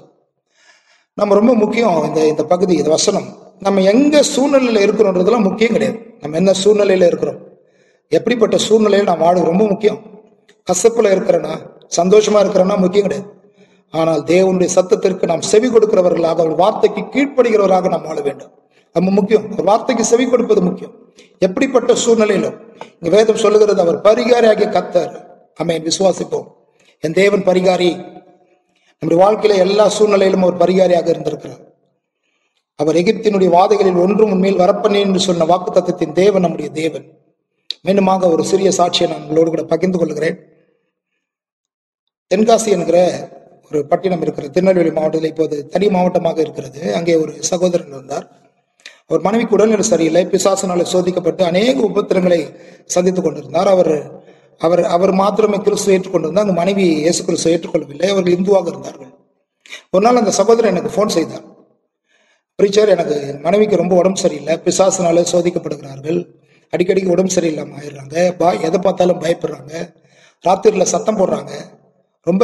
நம்ம ரொம்ப முக்கியம் இந்த இந்த பகுதி இந்த வசனம் நம்ம எங்க சூழ்நிலையில இருக்கிறோன்றதெல்லாம் முக்கியம் கிடையாது நம்ம என்ன சூழ்நிலையில இருக்கிறோம் எப்படிப்பட்ட சூழ்நிலையில நான் வாழ ரொம்ப முக்கியம் கசப்புல இருக்கிறேன்னா சந்தோஷமா இருக்கிறேன்னா முக்கியம் கிடையாது ஆனால் தேவனுடைய சத்தத்திற்கு நாம் செவி கொடுக்கிறவர்களாக அவர் வார்த்தைக்கு கீழ்ப்படுகிறவராக நாம் வாழ வேண்டும் நம்ம முக்கியம் அவர் வார்த்தைக்கு செவி கொடுப்பது முக்கியம் எப்படிப்பட்ட சூழ்நிலையிலும் இங்க வேதம் சொல்லுகிறது அவர் பரிகாரியாகிய கத்தர் அமேன் விசுவாசிப்போம் என் தேவன் பரிகாரி நம்முடைய வாழ்க்கையில எல்லா சூழ்நிலையிலும் அவர் பரிகாரியாக இருந்திருக்கிறார் அவர் எகிப்தினுடைய வாதைகளில் ஒன்றும் உண்மையில் வரப்பண்ணேன் என்று சொன்ன வாக்கு தத்துவத்தின் தேவன் நம்முடைய தேவன் மீண்டுமாக ஒரு சிறிய சாட்சியை நான் உங்களோடு கூட பகிர்ந்து கொள்கிறேன் தென்காசி என்கிற ஒரு பட்டினம் இருக்கிற திருநெல்வேலி மாவட்டத்தில் இப்போது தனி மாவட்டமாக இருக்கிறது அங்கே ஒரு சகோதரன் இருந்தார் அவர் மனைவிக்கு உடல்நிலை சரியில்லை பிசாசனால சோதிக்கப்பட்டு அநேக உபத்திரங்களை சந்தித்துக் கொண்டிருந்தார் அவர் அவர் அவர் மாத்திரமே கிறிஸ்துவை ஏற்றுக்கொண்டிருந்தார் அங்கு மனைவி இயேசு கிறிஸ்துவை ஏற்றுக்கொள்ளவில்லை அவர்கள் இந்துவாக இருந்தார்கள் ஒரு நாள் அந்த சகோதரன் எனக்கு ஃபோன் செய்தார் பிரீச்சர் எனக்கு என் மனைவிக்கு ரொம்ப உடம்பு சரியில்லை பிசாசினால சோதிக்கப்படுகிறார்கள் அடிக்கடிக்கு உடம்பு சரியில்லாம ஆயிடுறாங்க பா எதை பார்த்தாலும் பயப்படுறாங்க ராத்திரியில் சத்தம் போடுறாங்க ரொம்ப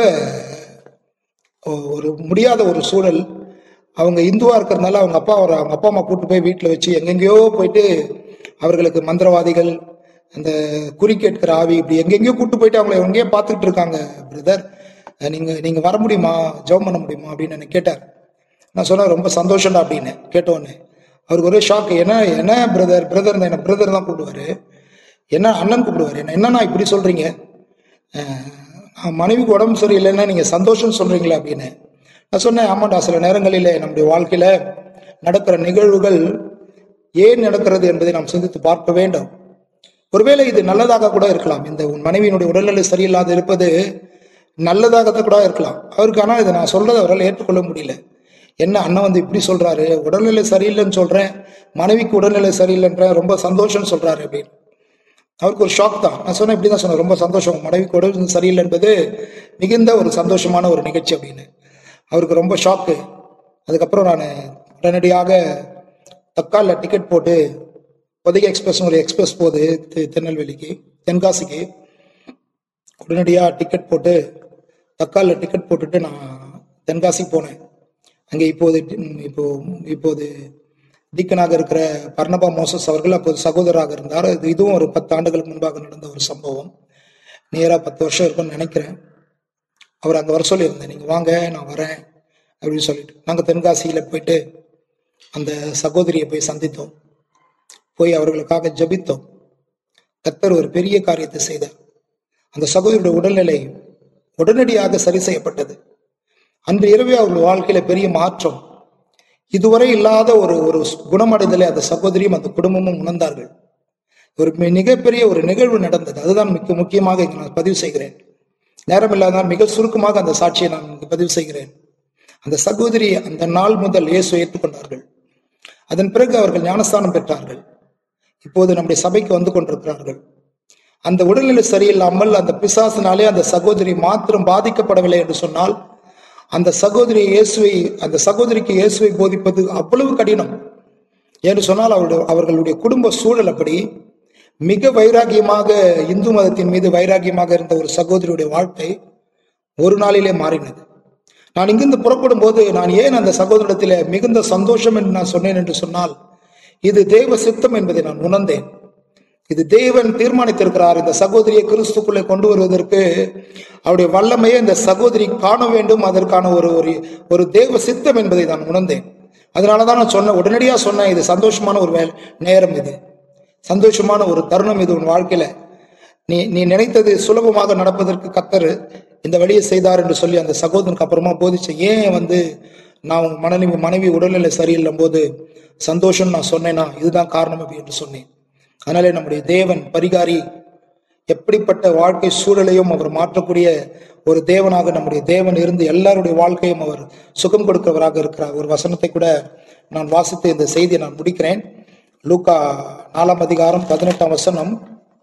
ஒ- ஒரு முடியாத ஒரு சூழல் அவங்க இந்துவா இருக்கிறதுனால அவங்க அப்பா ஒரு அவங்க அப்பா அம்மா கூட்டு போய் வீட்டில் வச்சு எங்கெங்கேயோ போயிட்டு அவர்களுக்கு மந்திரவாதிகள் அந்த குறி கேட்கிற ஆவி இப்படி எங்கெங்கேயோ கூட்டு போயிட்டு அவங்கள எங்கேயோ பார்த்துக்கிட்டு இருக்காங்க பிரதர் நீங்க நீங்க வர முடியுமா ஜெபம் பண்ண முடியுமா அப்படின்னு என்ன கேட்டார் நான் சொன்னேன் ரொம்ப சந்தோஷம்டா அப்படின்னு கேட்டோன்னே அவருக்கு ஒரே ஷாக் என்ன என்ன பிரதர் பிரதர் என்ன பிரதர் தான் கூப்பிடுவாரு என்ன அண்ணன் கூப்பிடுவாரு என்ன என்னண்ணா இப்படி சொல்றீங்க அஹ், நான் மனைவிக்கு உடம்பு சரியில்லைன்னா நீங்க சந்தோஷம் சொல்றீங்களா அப்படின்னு நான் சொன்னேன் ஆமாண்டா சில நேரங்களிலே நம்முடைய வாழ்க்கையில நடக்கிற நிகழ்வுகள் ஏன் நடக்கிறது என்பதை நாம் சிந்தித்து பார்க்க வேண்டும் ஒருவேளை இது நல்லதாக கூட இருக்கலாம் இந்த உன் மனைவியினுடைய உடல்நிலை சரியில்லாத இருப்பது நல்லதாக கூட இருக்கலாம் அவருக்கு ஆனால் இதை நான் சொல்றதை அவரால் ஏற்றுக்கொள்ள முடியல என்ன அண்ணன் வந்து இப்படி சொல்றாரு உடல்நிலை சரியில்லைன்னு சொல்றேன் மனைவிக்கு உடல்நிலை சரியில்லைன்ற ரொம்ப சந்தோஷம்னு சொல்றாரு அப்படின்னு அவருக்கு ஒரு ஷாக் தான் நான் சொன்னேன் இப்படி தான் சொன்னேன் ரொம்ப சந்தோஷம் மனைவிக்கு உடல் சரியில்லை என்பது மிகுந்த ஒரு சந்தோஷமான ஒரு நிகழ்ச்சி அப்படின்னு அவருக்கு ரொம்ப ஷாக்கு அதுக்கப்புறம் நான் உடனடியாக தக்காலில் டிக்கெட் போட்டு பொதிகை எக்ஸ்பிரஸ் ஒரு எக்ஸ்பிரஸ் போகுது தி- திருநெல்வேலிக்கு தென்காசிக்கு உடனடியாக டிக்கெட் போட்டு தக்காலில் டிக்கெட் போட்டுட்டு நான் தென்காசி போனேன் அங்கே இப்போது ம், இப்போ இப்போது டீக்கனாக இருக்கிற பர்ணபா மோசஸ் அவர்கள் அப்போது சகோதரராக இருந்தார் இது இதுவும் ஒரு பத்து ஆண்டுகளுக்கு முன்பாக நடந்த ஒரு சம்பவம் நேராக பத்து வருஷம் இருக்கும்னு நினைக்கிறேன் அவர் அங்கே வர சொல்லியிருந்தேன் நீங்கள் வாங்க நான் வரேன் அப்படின்னு சொல்லிட்டு நாங்கள் தென்காசியில் போயிட்டு அந்த சகோதரியை போய் சந்தித்தோம் போய் அவர்களுக்காக ஜெபித்தோம் கர்த்தர் ஒரு பெரிய காரியத்தை செய்தார் அந்த சகோதரியுடைய உடல்நிலை உடனடியாக சரி செய்யப்பட்டது அன்று இரவே அவர்கள் வாழ்க்கையில பெரிய மாற்றம் இதுவரை இல்லாத ஒரு ஒரு குணமடைதலை அந்த சகோதரியும் அந்த குடும்பமும் உணர்ந்தார்கள் ஒரு மி- மிகப்பெரிய ஒரு நிகழ்வு நடந்தது அதுதான் மிக முக்கியமாக இங்கு நான் பதிவு செய்கிறேன் நேரம் இல்லாதனால் மிக சுருக்கமாக அந்த சாட்சியை நான் இங்கு பதிவு செய்கிறேன் அந்த சகோதரி அந்த நாள் முதல் இயேசு ஏற்றுக்கொண்டார்கள் அதன் பிறகு அவர்கள் ஞானஸ்தானம் பெற்றார்கள் இப்போது நம்முடைய சபைக்கு வந்து கொண்டிருக்கிறார்கள் அந்த உடல்நிலை சரியில்லாமல் அந்த பிசாசினாலே அந்த சகோதரி மாத்திரம் பாதிக்கப்படவில்லை என்று சொன்னால் அந்த சகோதரி இயேசுவை அந்த சகோதரிக்கு இயேசுவை போதிப்பது அவ்வளவு கடினம் என்று சொன்னால் அவருடைய அவர்களுடைய குடும்ப சூழல் அப்படி மிக வைராகியமாக இந்து மதத்தின் மீது வைராகியமாக இருந்த ஒரு சகோதரியுடைய வாழ்க்கை ஒரு நாளிலே மாறினது நான் இங்கிருந்து புறப்படும் போது நான் ஏன் அந்த சகோதரத்திலே மிகுந்த சந்தோஷம் என்று நான் சொன்னேன் என்று சொன்னால் இது தேவ சித்தம் என்பதை நான் உணர்ந்தேன் இது தேவன் தீர்மானித்திருக்கிறார் இந்த சகோதரியை கிறிஸ்துக்குள்ளே கொண்டு வருவதற்கு அவருடைய வல்லமையை இந்த சகோதரி காண வேண்டும் அதற்கான ஒரு ஒரு ஒரு தேவ சித்தம் என்பதை நான் உணர்ந்தேன் அதனாலதான் நான் சொன்னேன் உடனடியா சொன்னேன் இது சந்தோஷமான ஒரு வே நேரம் இது சந்தோஷமான ஒரு தருணம் இது உன் வாழ்க்கையில நீ நீ நினைத்தது சுலபமாக நடப்பதற்கு கத்தர் இந்த வழியை செய்தார் என்று சொல்லி அந்த சகோதரனுக்கு அப்புறமா போதிச்ச ஏன் வந்து நான் உன் மனைவி மனைவி உடல்நிலை சரியில்லும் போது சந்தோஷம் நான் சொன்னேனா இதுதான் காரணம் அப்படி என்று சொன்னேன் அதனாலே நம்முடைய தேவன் பரிகாரி எப்படிப்பட்ட வாழ்க்கை சூழலையும் அவர் மாற்றக்கூடிய ஒரு தேவனாக நம்முடைய தேவன் இருந்து எல்லாருடைய வாழ்க்கையும் அவர் சுகம் கொடுக்கிறவராக இருக்கிறார் ஒரு வசனத்தை கூட நான் வாசித்து இந்த செய்தியை நான் முடிக்கிறேன் லூக்கா நாலாம் அதிகாரம் பதினெட்டாம் வசனம்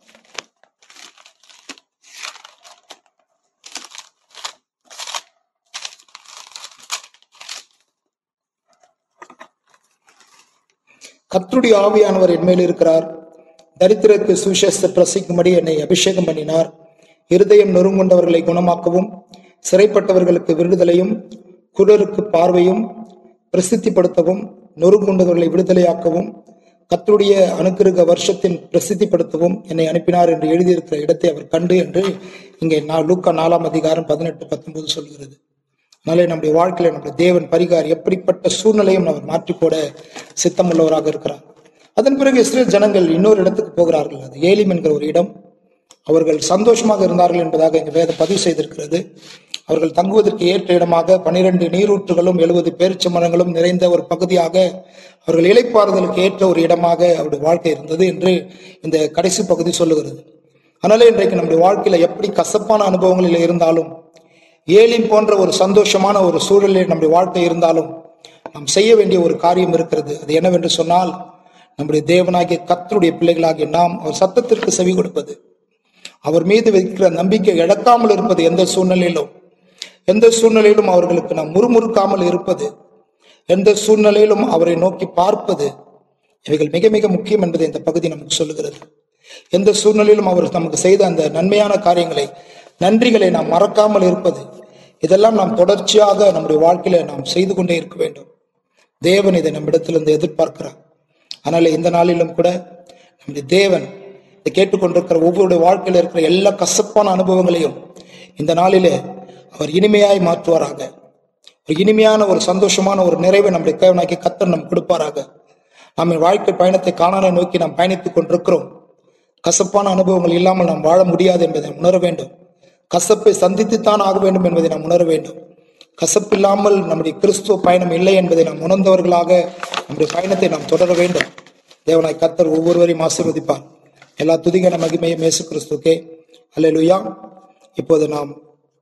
கர்த்தருடைய ஆவியானவர் என் மேல் இருக்கிறார் தரித்திரருக்கு சுவிசேஷத்தை பிரசிக்கும்படி என்னை அபிஷேகம் பண்ணினார் இருதயம் நொறுங்குண்டவர்களை குணமாக்கவும் சிறைப்பட்டவர்களுக்கு விடுதலையும் குரருக்கு பார்வையும் பிரசித்திப்படுத்தவும் நொறுங்குண்டவர்களை விடுதலையாக்கவும் கர்த்தருடைய அனுக்கிருக வருஷத்தின் பிரசித்திப்படுத்தவும் என்னை அனுப்பினார் என்று எழுதியிருக்கிற இடத்தை அவர் கண்டு என்று இங்கே நான் லூக்கா நாலாம் அதிகாரம் பதினெட்டு பத்தொன்பது சொல்கிறது அதனாலே நம்முடைய வாழ்க்கையில நம்முடைய தேவன் பரிகார் எப்படிப்பட்ட சூழ்நிலையும் அவர் மாற்றி போட சித்தமுள்ளவராக இருக்கிறார் அதன் பிறகு இஸ்ரேல் ஜனங்கள் இன்னொரு இடத்துக்கு போகிறார்கள் அது ஏலிம் என்கிற ஒரு இடம் அவர்கள் சந்தோஷமாக இருந்தார்கள் என்பதாக இங்கு வேதம் பதிவு செய்திருக்கிறது அவர்கள் தங்குவதற்கு ஏற்ற இடமாக பனிரெண்டு நீரூற்றுகளும் எழுபது பேரிச்ச மரங்களும் நிறைந்த ஒரு பகுதியாக அவர்கள் இலைப்பாறுதலுக்கு ஏற்ற ஒரு இடமாக அவருடைய வாழ்க்கை இருந்தது என்று இந்த கடைசி பகுதி சொல்லுகிறது அதனால இன்றைக்கு நம்முடைய வாழ்க்கையில எப்படி கசப்பான அனுபவங்களில் இருந்தாலும் ஏலிம் போன்ற ஒரு சந்தோஷமான ஒரு சூழலில் நம்முடைய வாழ்க்கை இருந்தாலும் நாம் செய்ய வேண்டிய ஒரு காரியம் இருக்கிறது அது என்னவென்று சொன்னால் நம்முடைய தேவனாகிய கர்த்தருடைய பிள்ளைகளாகிய நாம் அவர் சத்தத்திற்கு செவி கொடுப்பது அவர் மீது வைக்கிற நம்பிக்கை இழக்காமல் இருப்பது எந்த சூழ்நிலையிலும் எந்த சூழ்நிலையிலும் அவர்களுக்கு நாம் முறுமுறுக்காமல் இருப்பது எந்த சூழ்நிலையிலும் அவரை நோக்கி பார்ப்பது இவைகள் மிக மிக முக்கியம் என்பதை இந்த பகுதி நமக்கு சொல்லுகிறது எந்த சூழ்நிலையிலும் அவர் நமக்கு செய்த அந்த நன்மையான காரியங்களை நன்றிகளை நாம் மறக்காமல் இருப்பது இதெல்லாம் நாம் தொடர்ச்சியாக நம்முடைய வாழ்க்கையில நாம் செய்து கொண்டே இருக்க வேண்டும் தேவன் இதை நம்மிடத்திலிருந்து எதிர்பார்க்கிறார் அதனால இந்த நாளிலும் கூட நம்முடைய தேவன் இதை கேட்டுக்கொண்டிருக்கிற ஒவ்வொருடைய வாழ்க்கையில இருக்கிற எல்லா கசப்பான அனுபவங்களையும் இந்த நாளிலே அவர் இனிமையாய் மாற்றுவாராக ஒரு இனிமையான ஒரு சந்தோஷமான ஒரு நிறைவை நம்முடைய தேவனாக்கி கத்தர் நம் கொடுப்பாராக நம்ம வாழ்க்கை பயணத்தை காணானை நோக்கி நாம் பயணித்துக் கொண்டிருக்கிறோம் கசப்பான அனுபவங்கள் இல்லாமல் நாம் வாழ முடியாது என்பதை நாம் உணர வேண்டும் கசப்பை சந்தித்துத்தான் ஆக வேண்டும் என்பதை நாம் உணர வேண்டும் கசப்பில்லாமல் நம்முடைய கிறிஸ்துவ பயணம் இல்லை என்பதை நாம் உணர்ந்தவர்களாக நம்முடைய பயணத்தை நாம் தொடர வேண்டும் தேவனாய் கத்தர் ஒவ்வொருவரையும் ஆசீர்வதிப்பார் எல்லா துதிகன மகிமையும் இயேசு கிறிஸ்துக்கே அல்லேலூயா இப்போது நாம்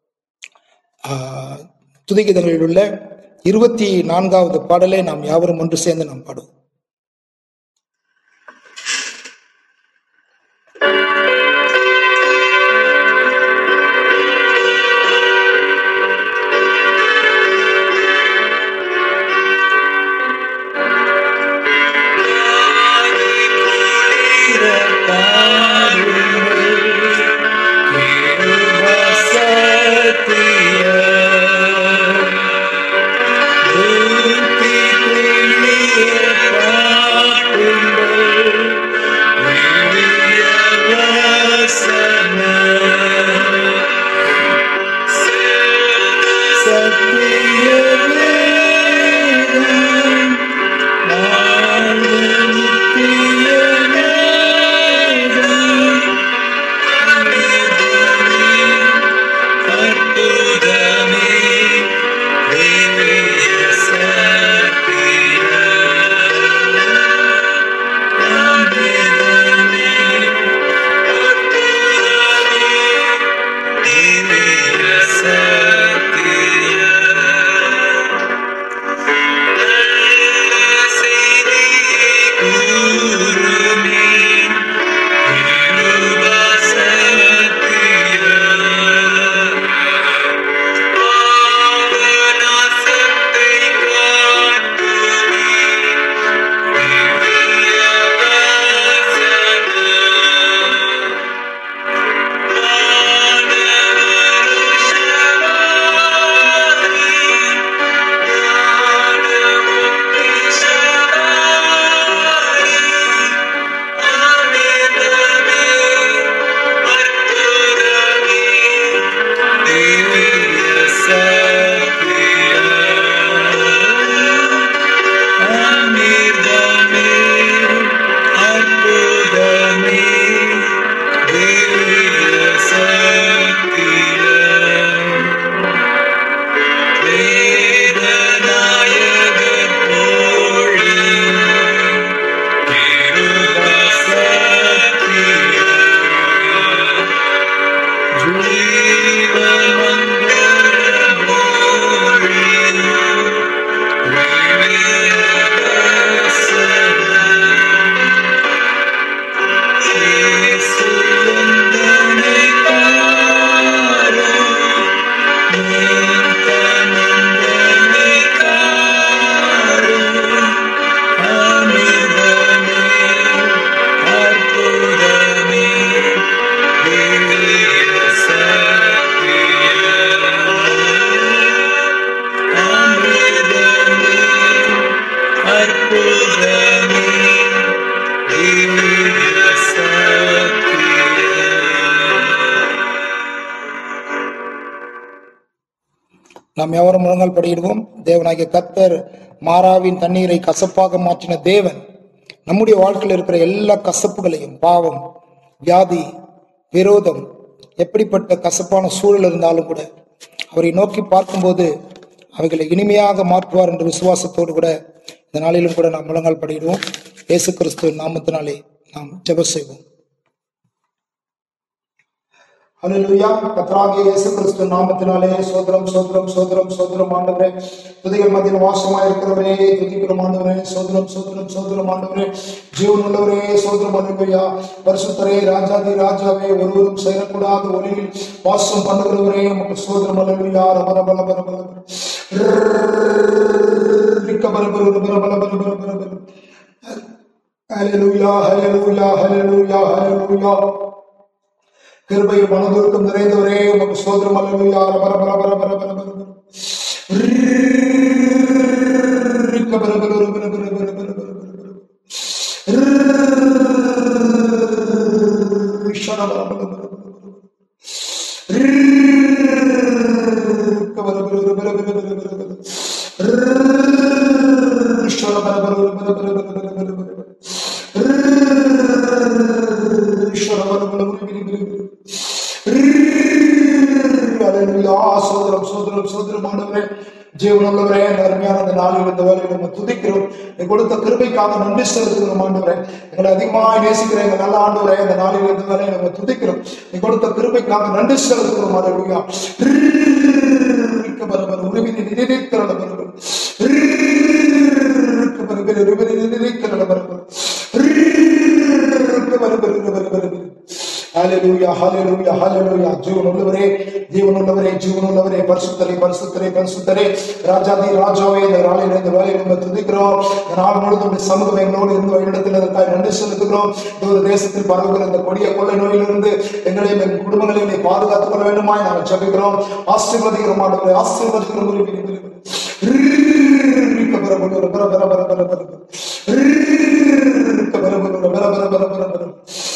ஆஹ், துதிகீதங்களில் உள்ள இருபத்தி நான்காவது பாடலை நாம் யாவரும் ஒன்று சேர்ந்து நாம் பாடுவோம் Thank you. நாம் எவரும் முழங்கால் படியிடுவோம் தேவனாகிய கத்தர் மாறாவின் தண்ணீரை கசப்பாக மாற்றின தேவன் நம்முடைய வாழ்க்கையில் இருக்கிற எல்லா கசப்புகளையும் பாவம் வியாதி விரோதம் எப்படிப்பட்ட கசப்பான சூழல் இருந்தாலும் கூட அவரை நோக்கி பார்க்கும்போது அவைகளை இனிமையாக மாற்றுவார் என்ற விசுவாசத்தோடு கூட இந்த நாளிலும் கூட நாம் முழங்கால் படியிடுவோம் இயேசு கிறிஸ்து நாமத்தினாலே நாம் ஜெப செய்வோம் ஹalleluya கர்த்தராகிய இயேசு கிறிஸ்து நாமத்தினாலே சோதரம் சோதரம் சோதரம் சோதரம் ஆண்டவரே துதிகள் மத்தியில் வாசமா இருக்கிறவரே துதிக்கிறோம் ஆண்டவரே சோதரம் சோதரம் சோதரம் ஆண்டவரே ஜீவன் உள்ளவரே சோதரம் ஹalleluya பரிசுத்தரே ராஜாதி ராஜாவே ஒருவரும் சேரக்கூடாத ஒளியில் வாசம் பண்ணுகிறவரே உமக்கு சோதரம் ஹalleluya ரப ரப ரப ரப ரப ரிக்க பர பர பர பர பர பர பர பர ஹalleluya ஹalleluya ஹalleluya ஹalleluya கிருபை மனதுருக்கம் நிறைந்தவரே உமக்கு சோதரம் அல்லா பர பர பர பர பர பர பர. ரிக்க பர பர பர பர பர பர பர பர பர. ரிஷன பர பர பர பர பர. ரிக்க பர பர பர பர பர பர பர பர. ரிஷன பர பர பர பர பர பர பர பர பர பர. ரிஷன பர பர பர பர பர பர. அல்லேலூயா. சோதரம் சோதரம் சோதரம் ஆண்டவரே ஜீவனுள்ளவரே இந்த அருமையான இந்த நாளில் இந்த வேலையை நம்ம துதிக்கிறோம் நீ கொடுத்த கிருபைக்காக நன்றி செலுத்துகிறோம் ஆண்டவரே எங்களை அதிகமாக நேசிக்கிற எங்க நல்ல ஆண்டவரே இந்த நாளில் இந்த வேலையை நம்ம துதிக்கிறோம் நீ கொடுத்த கிருபைக்காக நன்றி செலுத்துகிறோம் அல்லேலூயா பரபர உருவினை நினைக்கிறத பரபர பரபர உருவினை நினைக்கிறத பரபர ஹalleluya ஹalleluya ஹalleluya ஜீவனுள்ளவரே ஜீவனுள்ளவரே ஜீவனுள்ளவரே பரிசுத்தரே பரிசுத்தரே பரிசுத்தரே ராஜாதி ராஜாவே இந்த நாளில் இந்த வேலையை நம்ம துதிக்கிறோம் இந்த நாள் முழுவதும் உடைய சமூகம் எங்களோடு இருந்து வழிநடத்தில் அதற்காக நன்றி செலுத்துகிறோம் இந்த தேசத்தில் பரவுகிற இந்த கொடிய கொள்ளை நோயிலிருந்து எங்களை எங்கள் குடும்பங்களை நீ பாதுகாத்துக் கொள்ள வேண்டுமாய் நாங்கள் ஜெபிக்கிறோம் ஆசீர்வதிக்கிறோம் ஆண்டவரே ஆசீர்வதிக்கிறோம் பர பர பர பர பர பர பர பர பர பர பர பர பர பர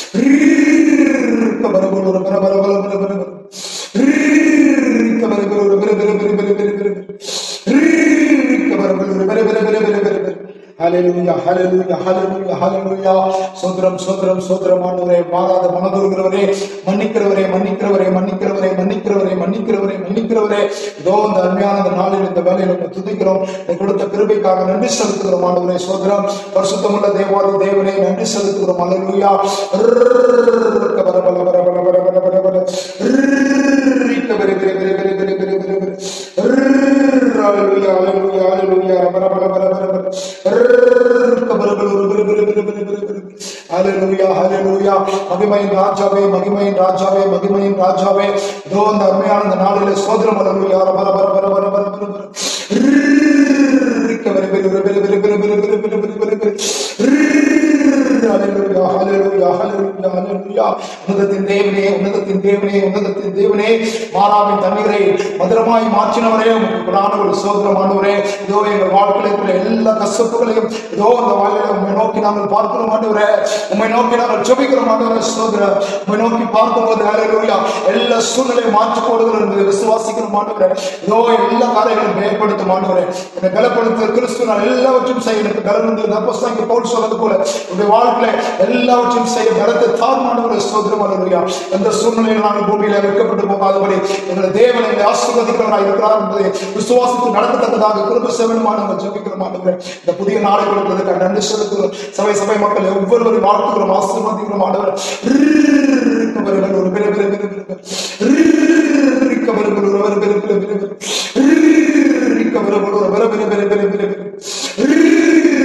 ஹalleluya ஹalleluya ஹalleluya ஹalleluya சோதரம் சோதரம் சோதரம் ஆண்டவரே மாறாத மனதுருகிறவரே மன்னிக்கிறவரே மன்னிக்கிறவரே மன்னிக்கிறவரே மன்னிக்கிறவரே மன்னிக்கிறவரே மன்னிக்கிறவரே இதோ இந்த அருமையான இந்த நாளில் இந்த வேலையில் நம்ம துதிக்கிறோம் நீ கொடுத்த கிருபைக்காக நன்றி செலுத்துகிறோம் ஆண்டவரே சோதரம் பரிசுத்தமுள்ள தேவாதி தேவனே நன்றி செலுத்துகிறோம் ஹalleluya பர பர பர பர பர பர பர பர ரிக்க பெரு பெரு பெரு பெரு பெரு பெரு பெரு பெரு ஹalleluya ஹalleluya ஹalleluya பர பர பர பர பர ரிக்க பெரு பெரு பெரு பெரு பெரு பெரு பெரு பெரு ஹalleluya ஹalleluya மகிமையின் ராஜாவே மகிமையின் ராஜாவே மகிமையின் ராஜாவே இதோ இந்த அருமையான இந்த நாளிலே சோதரம் ஹalleluya பர பர பர பர பர பர பர ரிக்க பெரு பெரு பெரு பெரு பெரு பெரு பெரு பெரு பெரு பெரு பெரு ஹalleluya ஹalleluya ஹalleluya ஹalleluya உன்னதத்தின் தேவனே உன்னதத்தின் தேவனே உன்னதத்தின் தேவனே மாறாவின் தண்ணீரை மதுரமாய் மாற்றினவரே உங்களுக்கு நான் ஒரு சோதரமானவரே இதோ எங்கள் வாழ்க்கையில் இருக்கிற எல்லா கசப்புகளையும் இதோ அந்த வாழ்க்கையில உண்மை நோக்கி நாங்கள் பார்க்கிறோம் ஆண்டவரே உண்மை நோக்கி நாங்கள் ஜெபிக்கிறோம் ஆண்டவரே சோதர உண்மை நோக்கி பார்க்கும்போது ஹalleluya எல்லா சூழ்நிலையும் மாற்றி போடுகிறோம் என்பதை விசுவாசிக்கிறோம் ஆண்டவரே இதோ எல்லா காரியங்களும் மேம்படுத்தும் ஆண்டவரே என்னை பலப்படுத்த கிறிஸ்து நான் எல்லாவற்றையும் செய்ய எனக்கு பலம் உண்டு அப்போஸ்தலன் பவுல் சொன்னது போல உடைய வாழ்க்கையில எல்லாவற்றையும் செய்ய பலத்தை தாழ்மானவரை சோதரம் அல்லா எந்த சூழ்நிலையில் நாங்கள் பூமியில வைக்கப்பட்டு போகாதபடி எங்களை தேவனை எங்களை ஆசீர்வதிக்கிறவராக இருக்கிறார் என்பதை விசுவாசத்துக்கு நடக்கத்தக்கதாக கிருப சேவனமாக நாங்கள் ஜெபிக்கிறோம் ஆண்டவரே இந்த புதிய நாளை கொடுப்பதற்காக நன்றி செலுத்துகிறோம் சபை சபை மக்கள் ஒவ்வொருவரும் வாழ்த்துகிறோம் ஆசீர்வதிக்கிறோம் ஆண்டவர் வருவர் ஒரு பெரிய பெரிய பெரிய பெரிய வருவர் ஒரு பெரிய பெரிய பெரிய பெரிய வருவர் ஒரு பெரிய பெரிய பெரிய பெரிய பெரிய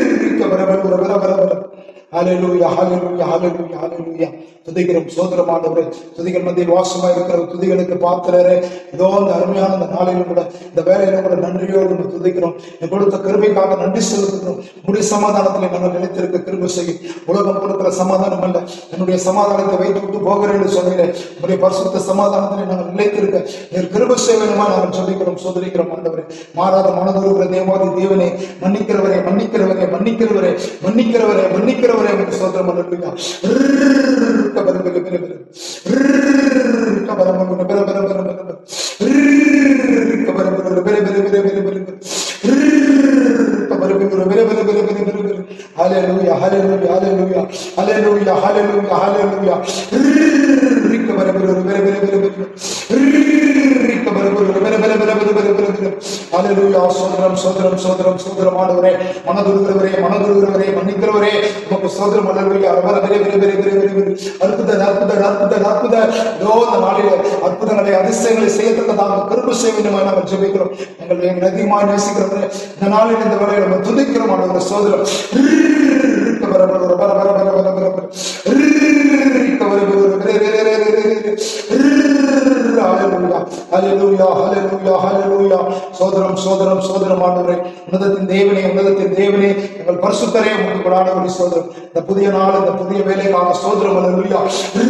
ஹalleluya ஹalleluya ஹalleluya ஹalleluya துதிக்கிறோம் சோதரமானவரே துதிகள் மத்தியில் வாசமா இருக்கிற துதிகளுக்கு பாத்திரரே இதோ இந்த அருமையான இந்த நாளிலும் கூட இந்த வேலையிலும் கூட நன்றியோடு நம்ம துதிக்கிறோம் நீ கொடுத்த கிருபைக்காக நன்றி செலுத்துகிறோம் முடி சமாதானத்தில் நாங்கள் நிலைத்திருக்க கிருபை செய்யும் உலகம் கொடுக்கிற சமாதானம் அல்ல என்னுடைய சமாதானத்தை வைத்து விட்டு போகிறேன் என்று சொன்னீரே உடைய பரிசுத்த சமாதானத்தில் நாங்கள் நிலைத்திருக்க நீர் கிருபை செய்வனுமா நாங்கள் சொல்லிக்கிறோம் சோதரிக்கிறோம் ஆண்டவரே மாறாத மனதுருகிற தேவாதி தேவனே மன்னிக்கிறவரே மன்னிக்கிறவரே மன்னிக்கிறவரே மன்னிக்கிறவரே மன்னிக்கிறவரே என்று சோதரம் அல்லா கபர பெரு பெரு பெரு கபர பெரு பெரு பெரு பெரு பெரு கபர பெரு பெரு பெரு ஹalleluya ஹalleluya ஹalleluya ஹalleluya ஹalleluya ரிக்க வர வர வர வர வர வர ரிக்க வர வர வர வர வர வர வர வர வர ஹalleluya சோதரம் சோதரம் சோதரம் சோதரம் ஆண்டவரே மனதுருகிறவரே மனதுருகிறவரே மன்னிக்கிறவரே உமக்கு சோதரம் ஹalleluya வர வர வர வர வர வர வர அற்புத அற்புத அற்புத அற்புத இதோ இந்த நாளிலே அற்புதங்களை அதிசயங்களை செய்யத்தக்கதாக கிருபை செய்ய வேண்டும் என நாங்கள் ஜெபிக்கிறோம் எங்கள் எங்கள் அதிகமாக நேசிக்கிறவரே இந்த நாளில் இந்த வேலையை நம்ம துதிக்கிறோம் ஆண்டவரே சோதரம் ரிக்க வர வர வர வர வர வர வர வர வர ரிக்க வர வர வர வர வர வர ஹalleluya ஹalleluya ஹalleluya ஹalleluya சோதரம் சோதரம் சோதரம் ஆண்டவரே உன்னதத்தின் தேவனே உன்னதத்தின் தேவனே எங்கள் பரிசுத்தரே உங்களுக்கு கொடான ஒரு சோதரம் இந்த புதிய நாள் இந்த புதிய வேலைக்கான சோதரம் ஹalleluya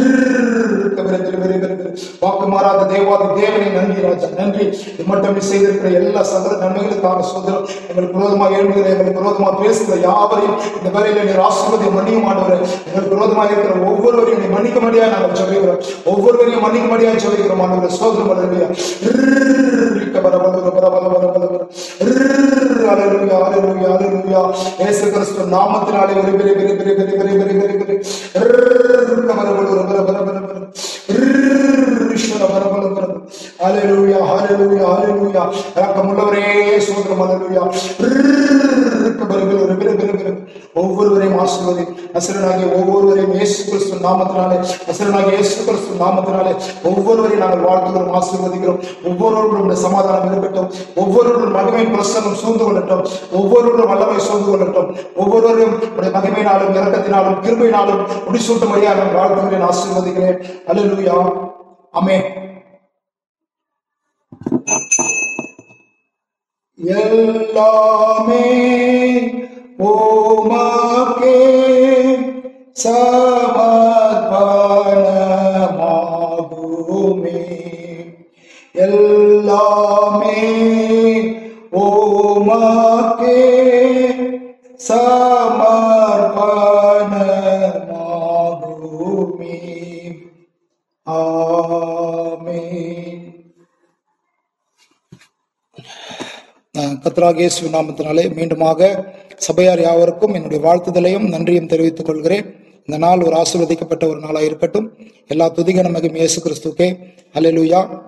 வாக்கு மாறாத தேவாதி தேவனே நன்றி ராஜா நன்றி இது மட்டும் நீ செய்திருக்கிற எல்லா சகல நன்மைகளுக்கான சோதரம் எங்களுக்கு விரோதமாக எழுதுகிற எங்களுக்கு விரோதமாக பேசுகிற யாவரையும் இந்த வேலையில நீர் ஆசிர்வதி மன்னிக்க மாட்டவரே எங்களுக்கு விரோதமாக இருக்கிற ஒவ்வொருவரையும் நீ மன்னிக்க முடியாது நாங்கள் சொல்லுகிறோம் ஒவ்வொருவரையும் மன்னிக்க முடியாது சொல்லுகிறோம் ஆண்டவரே சோதரம் ஹalleluya பர பர பர பர பர பர பர பர ஹalleluya ஹalleluya ஹalleluya இயேசு கிறிஸ்து நாமத்தினாலே ஒரு பெரிய பெரிய பெரிய பெரிய பெரிய பெரிய பெரிய பெரிய பர பர பர பர பர பர பர ஈஸ்வர பர பர பர பர ஹalleluya ஹalleluya ஹalleluya இரக்கமுள்ளவரே சோதரம் ஹalleluya பர பர பர பர பர பர ஒவ்வொருவரையும் ஆசீர்வதி நசரனாகிய ஒவ்வொருவரையும் இயேசு கிறிஸ்து நாமத்தினாலே நசரனாகிய இயேசு கிறிஸ்து நாமத்தினாலே ஒவ்வொருவரையும் நாங்கள் வாழ்த்துகிறோம் ஆசீர்வதிக்கிறோம் ஒவ்வொருவரும் சமாதானம் இருக்கட்டும் ஒவ்வொருவரும் மகிமை பிரசனம் சூழ்ந்து கொள்ளட்டும் ஒவ்வொருவரும் வல்லமை சூழ்ந்து கொள்ளட்டும் ஒவ்வொருவரும் உடைய மகிமையினாலும் இறக்கத்தினாலும் கிருபையினாலும் முடிசூட்டும்படியாக நான் வாழ்த்துகிறேன் ஆசீர்வதிக்கிறேன் அல்லேலூயா அமே எல்லாமே ஓமாக்கே சமர்ப்பணமாகுமே எல்லாமே ஓமாக்கே சமர்ப்பணமாகுமே ஆமென் கத்ராக இயேசு நாமத்தினாலே மீண்டுமாக சபையார் யாவருக்கும் என்னுடைய வாழ்த்துதலையும் நன்றியும் தெரிவித்துக் கொள்கிறேன் இந்த நாள் ஒரு ஆசீர்வதிக்கப்பட்ட ஒரு நாளாக இருக்கட்டும் எல்லா துதிகன மகிமை இயேசு கிறிஸ்துக்கே அல்லேலூயா